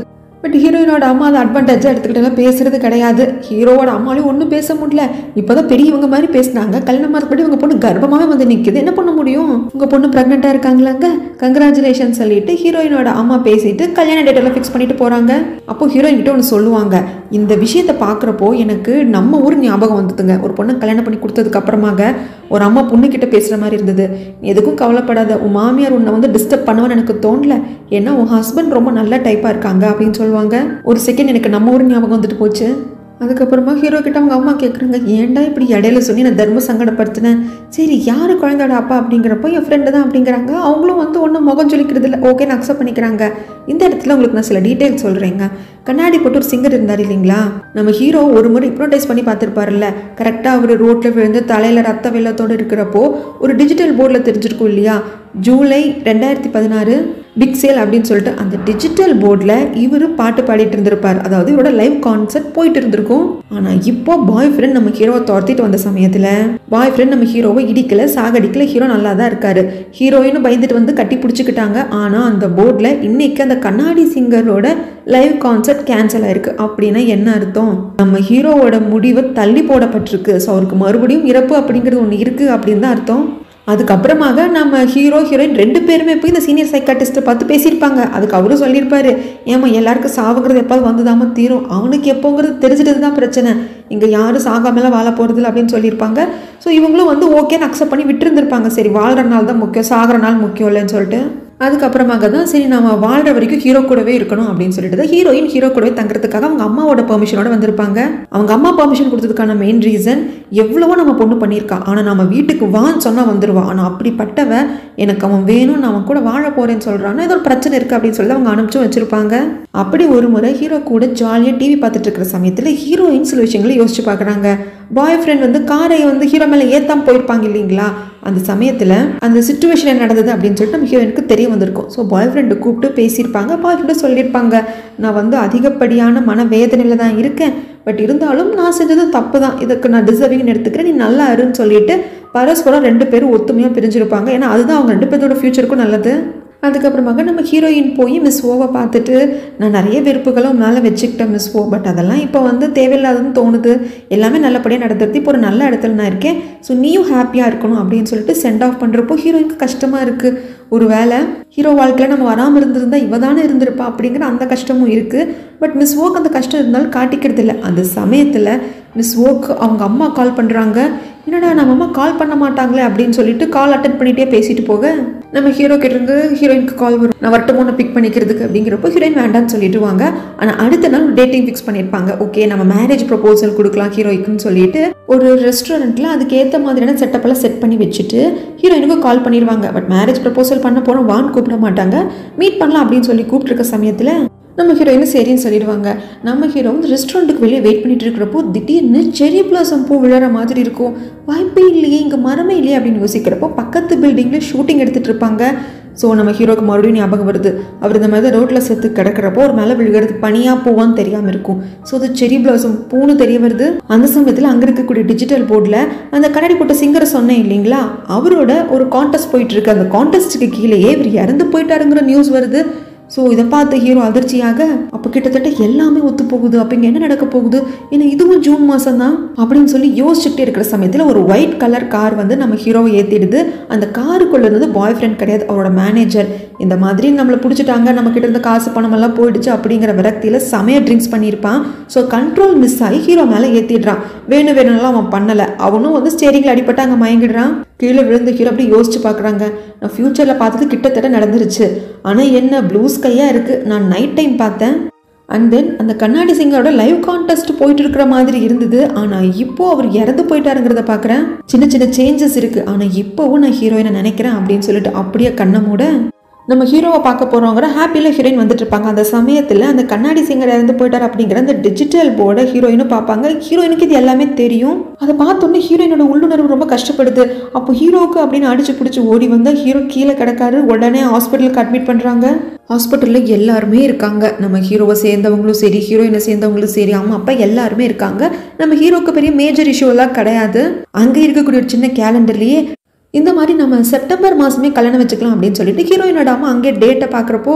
பட் ஹீரோயினோட அம்மா அதை அட்வான்டேஜாக எடுத்துக்கிட்டெல்லாம் பேசுறது கிடையாது ஹீரோவோட அம்மாலையும் ஒன்றும் பேச முடியல இப்போதான் பெரியவங்க மாதிரி பேசினாங்க கல்யாணம் மறுபடி உங்கள் பொண்ணு கர்ப்பமாகவே வந்து நிற்குது என்ன பண்ண முடியும் உங்கள் பொண்ணு ப்ரெக்னெண்ட்டாக இருக்காங்களாங்க கங்க்ராச்சுலேஷன் சொல்லிட்டு ஹீரோயினோட அம்மா பேசிட்டு கல்யாண டேட் எல்லாம் ஃபிக்ஸ் பண்ணிட்டு போகிறாங்க அப்போ ஹீரோயின் கிட்ட ஒன்று சொல்லுவாங்க இந்த விஷயத்தை பார்க்குறப்போ எனக்கு நம்ம ஊர் ஞாபகம் வந்ததுங்க ஒரு பொண்ணை கல்யாணம் பண்ணி கொடுத்ததுக்கு அப்புறமாக ஒரு அம்மா பொண்ணு கிட்ட பேசுகிற மாதிரி இருந்தது நீ எதுக்கும் கவலைப்படாத உன் மாமியார் உன்னை வந்து டிஸ்டர்ப் பண்ணுவேன்னு எனக்கு தோணல ஏன்னா உன் ஹஸ்பண்ட் ரொம்ப நல்ல டைப்பாக இருக்காங்க அப்படின்னு சொல்லுவாங்க ஒரு செகண்ட் எனக்கு நம்ம ஊர் ஞாபகம் வந்துட்டு போச்சு அதுக்கப்புறமா ஹீரோ கிட்ட அவங்க அம்மா கேட்குறாங்க ஏன்டா இப்படி இடையில சொல்லி நான் தர்ம சங்கடப்படுத்தினேன் சரி யார் குழந்தையோட அப்பா அப்படிங்கிறப்போ என் ஃப்ரெண்டு தான் அப்படிங்கிறாங்க அவங்களும் வந்து ஒன்றும் முகம் சொல்லிக்கிறது இல்லை ஓகேன்னு அக்செப்ட் பண்ணிக்கிறாங்க இந்த இடத்துல உங்களுக்கு நான் சில டீட்டெயில்ஸ் சொல்கிறேங்க கண்ணாடி போட்டு ஒரு சிங்கர் இருந்தார் இல்லைங்களா நம்ம ஹீரோ ஒரு முறை ஹிப்னோடைஸ் பண்ணி பார்த்துருப்பாருல்ல கரெக்டாக அவர் ரோட்டில் விழுந்து தலையில் ரத்த வெள்ளத்தோடு இருக்கிறப்போ ஒரு டிஜிட்டல் போர்டில் தெரிஞ்சிருக்கும் இல்லையா ஜூலை ரெண்டாயிரத்தி பதினாறு பிக் சேல் அப்படின்னு சொல்லிட்டு அந்த டிஜிட்டல் போர்டில் இவர் பாட்டு பாடிட்டு இருந்திருப்பார் அதாவது இவரோட லைவ் கான்சர்ட் போயிட்டு இருந்திருக்கும் ஆனால் இப்போ பாய் ஃப்ரெண்ட் நம்ம ஹீரோவை துரத்திட்டு வந்த சமயத்தில் பாய் ஃப்ரெண்ட் நம்ம ஹீரோவை இடிக்கல சாகடிக்கல ஹீரோ நல்லா தான் இருக்காரு ஹீரோயினும் பயந்துட்டு வந்து கட்டி பிடிச்சிக்கிட்டாங்க ஆனால் அந்த போர்டில் இன்னைக்கு அந்த கண்ணாடி சிங்கரோட லைவ் கான்சர்ட் கேன்சல் ஆயிருக்கு அப்படின்னா என்ன அர்த்தம் நம்ம ஹீரோவோட முடிவு தள்ளி போடப்பட்டிருக்கு ஸோ அவருக்கு மறுபடியும் இறப்பு அப்படிங்கிறது ஒன்று இருக்குது அப்படின்னு தான் அர்த்தம் அதுக்கப்புறமாக நம்ம ஹீரோ ஹீரோயின் ரெண்டு பேருமே போய் இந்த சீனியர் சைக்காட்டிஸ்ட்டை பார்த்து பேசியிருப்பாங்க அதுக்கு அவரும் சொல்லியிருப்பாரு ஏமா எல்லாருக்கும் சாவுங்கிறது எப்போது வந்துதாம தீரும் அவனுக்கு எப்போங்கிறது தெரிஞ்சிட்டது தான் பிரச்சனை இங்கே யாரும் சாகாமலாம் வாழ போகிறதில்ல அப்படின்னு சொல்லியிருப்பாங்க ஸோ இவங்களும் வந்து ஓகேன்னு அக்செப்ட் பண்ணி விட்டுருந்துருப்பாங்க சரி வாழ்கிற நாள் தான் முக்கியம் சாகிற நாள் முக்கியம் இல்லைன்னு சொல்லிட்டு அதுக்கப்புறமாக தான் சரி நம்ம வாழ்கிற வரைக்கும் ஹீரோ கூடவே இருக்கணும் அப்படின்னு சொல்லிட்டு தான் ஹீரோயின் ஹீரோ கூடவே தங்குறதுக்காக அவங்க அம்மாவோட பெர்மிஷனோட வந்திருப்பாங்க அவங்க அம்மா பெர்மிஷன் கொடுத்ததுக்கான மெயின் ரீசன் எவ்வளவோ நம்ம பொண்ணு பண்ணியிருக்கா ஆனால் நம்ம வீட்டுக்கு வான்னு சொன்னால் வந்துடுவா ஆனால் அப்படிப்பட்டவ எனக்கு அவன் வேணும் நான் அவன் கூட வாழ போறேன்னு சொல்கிறான்னா ஏதோ ஒரு பிரச்சனை இருக்குது அப்படின்னு சொல்லி அவங்க அனுப்பிச்சும் வச்சிருப்பாங்க அப்படி ஒரு முறை ஹீரோ கூட ஜாலியாக டிவி பார்த்துட்டு இருக்கிற சமயத்தில் ஹீரோயின் சில விஷயங்களை யோசிச்சு பார்க்குறாங்க பாய் ஃப்ரெண்ட் வந்து காரை வந்து ஹீரோ மேலே ஏத்தாம போயிருப்பாங்க இல்லைங்களா அந்த சமயத்தில் அந்த சுச்சுவேஷன் என்ன நடந்தது அப்படின்னு சொல்லிட்டு நம்ம ஹீரோயினுக்கு தெரிய வந்திருக்கும் ஸோ பாய் ஃப்ரெண்டை கூப்பிட்டு பேசியிருப்பாங்க பாய் ஃப்ரெண்டு சொல்லியிருப்பாங்க நான் வந்து அதிகப்படியான மன வேதனையில் தான் இருக்கேன் பட் இருந்தாலும் நான் செஞ்சது தப்பு தான் இதுக்கு நான் டிசர்விங்னு எடுத்துக்கிறேன் நீ நல்லா இருன்னு சொல்லிட்டு பரஸ்பரம் ரெண்டு பேரும் ஒத்துமையாக பிரிஞ்சிருப்பாங்க ஏன்னா அதுதான் அவங்க ரெண்டு பேரோட ஃப்யூச்சருக்கும் நல்லது அதுக்கப்புறமாக நம்ம ஹீரோயின் போய் மிஸ் ஓவை பார்த்துட்டு நான் நிறைய வெறுப்புகளும் மேலே வச்சுக்கிட்டேன் மிஸ் ஓ பட் அதெல்லாம் இப்போ வந்து தேவையில்லாதுன்னு தோணுது எல்லாமே நல்லபடியாக நடந்துருது இப்போ ஒரு நல்ல இடத்துல நான் இருக்கேன் ஸோ நீயும் ஹாப்பியாக இருக்கணும் அப்படின்னு சொல்லிட்டு சென்ட் ஆஃப் பண்ணுறப்போ ஹீரோயினுக்கு கஷ்டமாக இருக்குது ஒரு வேளை ஹீரோ வாழ்க்கையில் நம்ம வராமல் இருந்திருந்தா இவ தானே இருந்திருப்பா அப்படிங்கிற அந்த கஷ்டமும் இருக்குது பட் மிஸ் ஓக்கு அந்த கஷ்டம் இருந்தாலும் காட்டிக்கிறது இல்லை அந்த சமயத்தில் மிஸ் ஓக்கு அவங்க அம்மா கால் பண்ணுறாங்க என்னடா நம்ம அம்மா கால் பண்ண மாட்டாங்களே அப்படின்னு சொல்லிட்டு கால் அட்டன் பண்ணிகிட்டே பேசிட்டு போக நம்ம ஹீரோ கிட்ட இருந்து ஹீரோயினுக்கு கால் வரும் நான் வரட்டும் ஒன்று பிக் பண்ணிக்கிறதுக்கு அப்படிங்கிறப்போ ஹீரோயின் வேண்டாம்னு சொல்லிடுவாங்க ஆனால் அடுத்த நாள் டேட்டிங் ஃபிக்ஸ் பண்ணியிருப்பாங்க ஓகே நம்ம மேரேஜ் ப்ரொபோசல் கொடுக்கலாம் ஹீரோய்க்குன்னு சொல்லிட்டு ஒரு ரெஸ்டாரண்ட்டில் அதுக்கு ஏற்ற மாதிரியான செட்டப்பெல்லாம் செட் பண்ணி வச்சுட்டு ஹீரோயினுக்கு கால் பண்ணிடுவாங்க பட் மேரேஜ் ப்ரொபோசல் பண்ண போகிறோம் வான்னு கூப்பிட மாட்டாங்க மீட் பண்ணலாம் அப்படின்னு சொல்லி கூப்பிட்டுருக்க சமயத்தில் நம்ம ஹீரோயின் சரின்னு சொல்லிடுவாங்க நம்ம ஹீரோ வந்து ரெஸ்டாரண்ட்டுக்கு வெளியே வெயிட் பண்ணிட்டு இருக்கிறப்போ திடீர்னு செரி பிளாசம் பூ விழற மாதிரி இருக்கும் வாய்ப்பே இல்லையே இங்கே மரமே இல்லையே அப்படின்னு யோசிக்கிறப்போ பக்கத்து பில்டிங்கில் ஷூட்டிங் எடுத்துகிட்டு இருப்பாங்க ஸோ நம்ம ஹீரோக்கு மறுபடியும் ஞாபகம் வருது அவர் இந்த மாதிரி ரோட்டில் செத்து கிடக்கிறப்போ ஒரு மேலே விழுகிறது பனியாக பூவான்னு தெரியாமல் இருக்கும் ஸோ அது செரி பிளாசம் பூன்னு தெரிய வருது அந்த சமயத்தில் அங்கே இருக்கக்கூடிய டிஜிட்டல் போர்டில் அந்த கண்ணாடி போட்ட சிங்கரை சொன்னேன் இல்லைங்களா அவரோட ஒரு கான்டெஸ்ட் போயிட்டு இருக்கு அந்த கான்டெஸ்ட்டுக்கு கீழேயே இவர் இறந்து போயிட்டாருங்கிற நியூஸ் வருது ஸோ இதை பார்த்த ஹீரோ அதிர்ச்சியாக அப்போ கிட்டத்தட்ட எல்லாமே ஒத்து போகுது அப்போ இங்கே என்ன நடக்க போகுது ஏன்னா இதுவும் ஜூன் மாதம் தான் அப்படின்னு சொல்லி யோசிச்சுட்டே இருக்கிற சமயத்தில் ஒரு ஒயிட் கலர் கார் வந்து நம்ம ஹீரோவை ஏற்றிடுது அந்த காருக்குள்ள இருந்தது பாய் ஃப்ரெண்ட் கிடையாது அவரோட மேனேஜர் இந்த மாதிரி நம்மளை பிடிச்சிட்டாங்க நம்ம கிட்ட இருந்த காசு பணமெல்லாம் போயிடுச்சு அப்படிங்கிற விரக்தியில் செமையாக ட்ரிங்க்ஸ் பண்ணியிருப்பான் ஸோ கண்ட்ரோல் மிஸ் ஆகி ஹீரோ மேலே ஏற்றிடுறான் வேணும் வேணும்லாம் அவன் பண்ணலை அவனும் வந்து ஸ்டேரிங்கில் அடிபட்டு அங்கே மயங்கிடுறான் கீழே விழுந்து ஹீரோ அப்படி யோசிச்சு பார்க்குறாங்க நான் ஃப்யூச்சரில் பார்த்தது கிட்டத்தட்ட நடந்துருச்சு ஆனால் என்ன ப்ளூ ஸ்கையாக இருக்குது நான் நைட் டைம் பார்த்தேன் அண்ட் தென் அந்த கண்ணாடி சிங்கரோட லைவ் கான்டெஸ்ட் போயிட்டு இருக்கிற மாதிரி இருந்தது ஆனால் இப்போ அவர் இறந்து போயிட்டாருங்கிறத பார்க்குறேன் சின்ன சின்ன சேஞ்சஸ் இருக்குது ஆனால் இப்போவும் நான் ஹீரோயினை நினைக்கிறேன் அப்படின்னு சொல்லிட்டு அப்படியே கண்ணை மூட நம்ம ஹீரோவை பார்க்க போகிறவங்க ஹாப்பியில் ஹீரோயின் வந்துட்டு இருப்பாங்க அந்த சமயத்தில் அந்த கண்ணாடி சிங்கர் இறந்து போயிட்டார் அப்படிங்கிற அந்த டிஜிட்டல் போர்டை ஹீரோயினும் பார்ப்பாங்க ஹீரோயினுக்கு இது எல்லாமே தெரியும் அதை பார்த்தோன்னே ஹீரோயினோட உள்ளுணர்வு ரொம்ப கஷ்டப்படுது அப்போ ஹீரோவுக்கு அப்படின்னு அடிச்சு பிடிச்சி ஓடி வந்தால் ஹீரோ கீழே கிடக்காரு உடனே ஹாஸ்பிட்டலுக்கு அட்மிட் பண்ணுறாங்க ஹாஸ்பிட்டலில் எல்லாருமே இருக்காங்க நம்ம ஹீரோவை சேர்ந்தவங்களும் சரி ஹீரோயினை சேர்ந்தவங்களும் சரி அம்மா அப்பா எல்லாருமே இருக்காங்க நம்ம ஹீரோக்கு பெரிய மேஜர் இஷ்யூ எல்லாம் கிடையாது அங்கே இருக்கக்கூடிய ஒரு சின்ன கேலண்டர்லேயே இந்த மாதிரி நம்ம செப்டம்பர் மாதமே கல்யாணம் வச்சுக்கலாம் அப்படின்னு சொல்லிட்டு ஹீரோயினோட அம்மா அங்கே டேட்டை பார்க்குறப்போ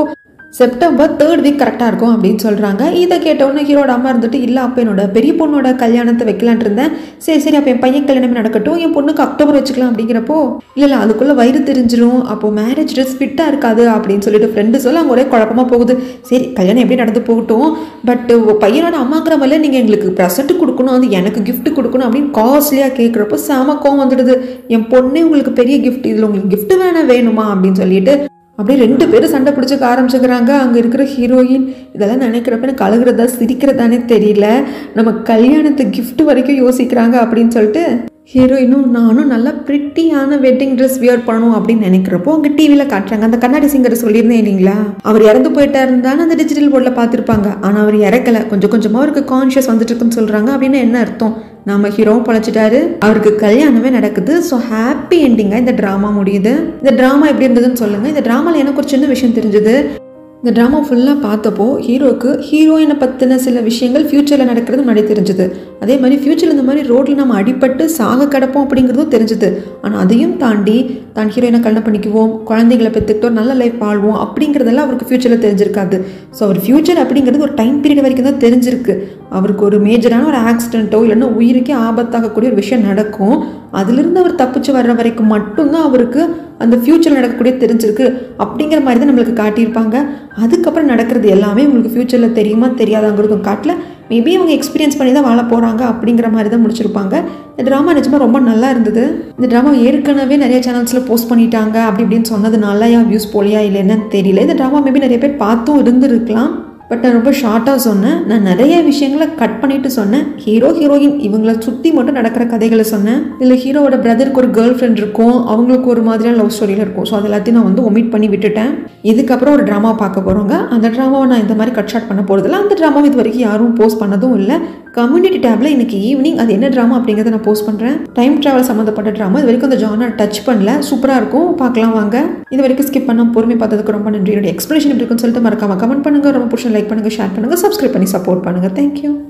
செப்டம்பர் தேர்ட் வீக் கரெக்டாக இருக்கும் அப்படின்னு சொல்கிறாங்க இதை கேட்டவுடனே ஹீரோட அம்மா இருந்துட்டு இல்லை அப்போ என்னோட பெரிய பொண்ணோட கல்யாணத்தை வைக்கலான் இருந்தேன் சரி சரி அப்போ என் பையன் கல்யாணமே நடக்கட்டும் என் பொண்ணுக்கு அக்டோபர் வச்சுக்கலாம் அப்படிங்கிறப்போ இல்லை இல்லை அதுக்குள்ளே வயிறு தெரிஞ்சிரும் அப்போ மேரேஜ் ட்ரெஸ் ஃபிட்டாக இருக்காது அப்படின்னு சொல்லிட்டு ஃப்ரெண்டு சொல்ல அங்கே ஒரே குழப்பமாக போகுது சரி கல்யாணம் எப்படி நடந்து போகட்டும் பட் பையனோட அம்மாங்கிற மாதிரில நீங்கள் எங்களுக்கு ப்ரெசென்ட் கொடுக்கணும் அது எனக்கு gift கொடுக்கணும் அப்படின்னு காஸ்ட்லியாக கேட்குறப்போ செம கோவம் வந்துடுது என் பொண்ணே உங்களுக்கு பெரிய gift இதில் உங்களுக்கு gift வேணா வேணுமா அப்படின்னு சொல்லிட்டு அப்படியே ரெண்டு பேரும் சண்டை பிடிச்சிக்க ஆரம்பிச்சுக்கிறாங்க அங்கே இருக்கிற ஹீரோயின் இதெல்லாம் நினைக்கிறப்ப எனக்கு அழுகிறதா சிரிக்கிறதானே தெரியல நம்ம கல்யாணத்து gift வரைக்கும் யோசிக்கிறாங்க அப்படின்னு சொல்லிட்டு ஹீரோயினும் நானும் நல்லா ப்ரிட்டியான வெட்டிங் ட்ரெஸ் வியர் பண்ணணும் அப்படின்னு நினைக்கிறப்போ அங்கே டிவியில் காட்டுறாங்க அந்த கண்ணாடி சிங்கர் சொல்லியிருந்தேன் இல்லைங்களா அவர் இறந்து போயிட்டா இருந்தாலும் அந்த டிஜிட்டல் போர்டில் பார்த்துருப்பாங்க ஆனால் அவர் இறக்கல கொஞ்சம் கொஞ்சமாக அவருக்கு கான்ஷியஸ் வந்துட்டு இருக்குன்னு சொல்கிறாங்க அப்படின்னு என்ன அர்த்தம் நம்ம ஹீரோவும் பழச்சிட்டாரு அவருக்கு கல்யாணமே நடக்குது ஸோ ஹாப்பி எண்டிங்காக இந்த ட்ராமா முடியுது இந்த ட்ராமா எப்படி இருந்ததுன்னு சொல்லுங்கள் இந்த ட்ராமாவில் எனக்கு ஒரு சின்ன விஷயம் தெரிஞ்சது இந்த ட்ராமா ஃபுல்லாக பார்த்தப்போ ஹீரோக்கு ஹீரோயினை பற்றின சில விஷயங்கள் ஃப்யூச்சரில் நடக்கிறது முன்னாடி தெரிஞ்சுது அதே மாதிரி ஃப்யூச்சரில் இந்த மாதிரி ரோட்டில் நம்ம அடிபட்டு சாக கிடப்போம் அப்படிங்கிறதும் தெரிஞ்சுது ஆனால் அதையும் தாண்டி தான் ஹீரோயினை கல்யாணம் பண்ணிக்குவோம் குழந்தைகளை பெற்றுக்கிட்டோம் நல்ல லைஃப் வாழ்வோம் அப்படிங்கிறதெல்லாம் அவருக்கு ஃப்யூச்சரில் தெரிஞ்சிருக்காது ஸோ அவர் ஃப்யூச்சர் அப்படிங்கிறது ஒரு டைம் பீரியட் வரைக்கும் தான் தெரிஞ்சிருக்கு அவருக்கு ஒரு மேஜரான ஒரு ஆக்சிடென்ட்டோ இல்லைன்னா உயிருக்கே ஆபத்தாகக்கூடிய ஒரு விஷயம் நடக்கும் அதிலிருந்து அவர் தப்பிச்சு வர்ற வரைக்கும் மட்டும்தான் அவருக்கு அந்த ஃப்யூச்சரில் நடக்கக்கூடிய தெரிஞ்சிருக்கு அப்படிங்கிற மாதிரி தான் நம்மளுக்கு காட்டியிருப்பாங்க அதுக்கப்புறம் நடக்கிறது எல்லாமே உங்களுக்கு ஃப்யூச்சரில் தெரியுமா தெரியாதாங்கிறதும் காட்டல மேபி அவங்க எக்ஸ்பீரியன்ஸ் பண்ணி தான் வாழ போகிறாங்க அப்படிங்கிற மாதிரி தான் முடிச்சிருப்பாங்க இந்த ட்ராமா நிஜமாக ரொம்ப நல்லா இருந்தது இந்த ட்ராமா ஏற்கனவே நிறைய சேனல்ஸில் போஸ்ட் பண்ணிட்டாங்க அப்படி இப்படின்னு சொன்னதுனால ஏன் வியூஸ் போலியா இல்லை என்னன்னு தெரியல இந்த ட்ராமா மேபி நிறைய பேர் பார்த்தும் இருந்திருக்கலாம் பட் நான் ரொம்ப ஷார்ட்டாக சொன்னேன் நான் நிறைய விஷயங்களை கட் பண்ணிட்டு சொன்னேன் ஹீரோ ஹீரோயின் இவங்கள சுற்றி மட்டும் நடக்கிற கதைகளை சொன்னேன் இல்லை ஹீரோவோட பிரதருக்கு ஒரு கேர்ள் ஃப்ரெண்ட் இருக்கும் அவங்களுக்கு ஒரு மாதிரியான லவ் ஸ்டோரியில் இருக்கும் ஸோ அது எல்லாத்தையும் நான் வந்து ஒமிட் பண்ணி விட்டுட்டேன் இதுக்கப்புறம் ஒரு ட்ராமா பார்க்க போகிறோங்க அந்த ட்ராமாவை நான் இந்த மாதிரி கட் ஷார்ட் பண்ண போகிறதில்ல அந்த ட்ராமாவை இது வரைக்கும் யாரும் போஸ்ட் பண்ணதும் இல்லை கம்யூனிட்டி டேப்பில் இன்னைக்கு ஈவினிங் அது என்ன ட்ராமா அப்படிங்கிறத நான் போஸ்ட் பண்ணுறேன் டைம் ட்ராவல் சம்மந்தப்பட்ட ட்ராமா இது வரைக்கும் அந்த ஜானர் டச் பண்ணல சூப்பராக இருக்கும் பார்க்கலாம் வாங்க இது வரைக்கும் ஸ்கிப் பண்ண பொறுமை பார்த்ததுக்கு ரொம்ப நன்றி என்னோட எக்ஸ்பிளேஷன் எப்படி இருக்குன்னு சொல்லிட்டு மறக்காம கமெண்ட் பண்ணுங்கள் ரொம்ப பிடிச்ச லைக் பண்ணுங்கள் ஷேர் பண்ணுங்கள் சப்ஸ்கிரைப் பண்ணி சப்போர்ட் பண்ணுங்கள் தேங்க்யூ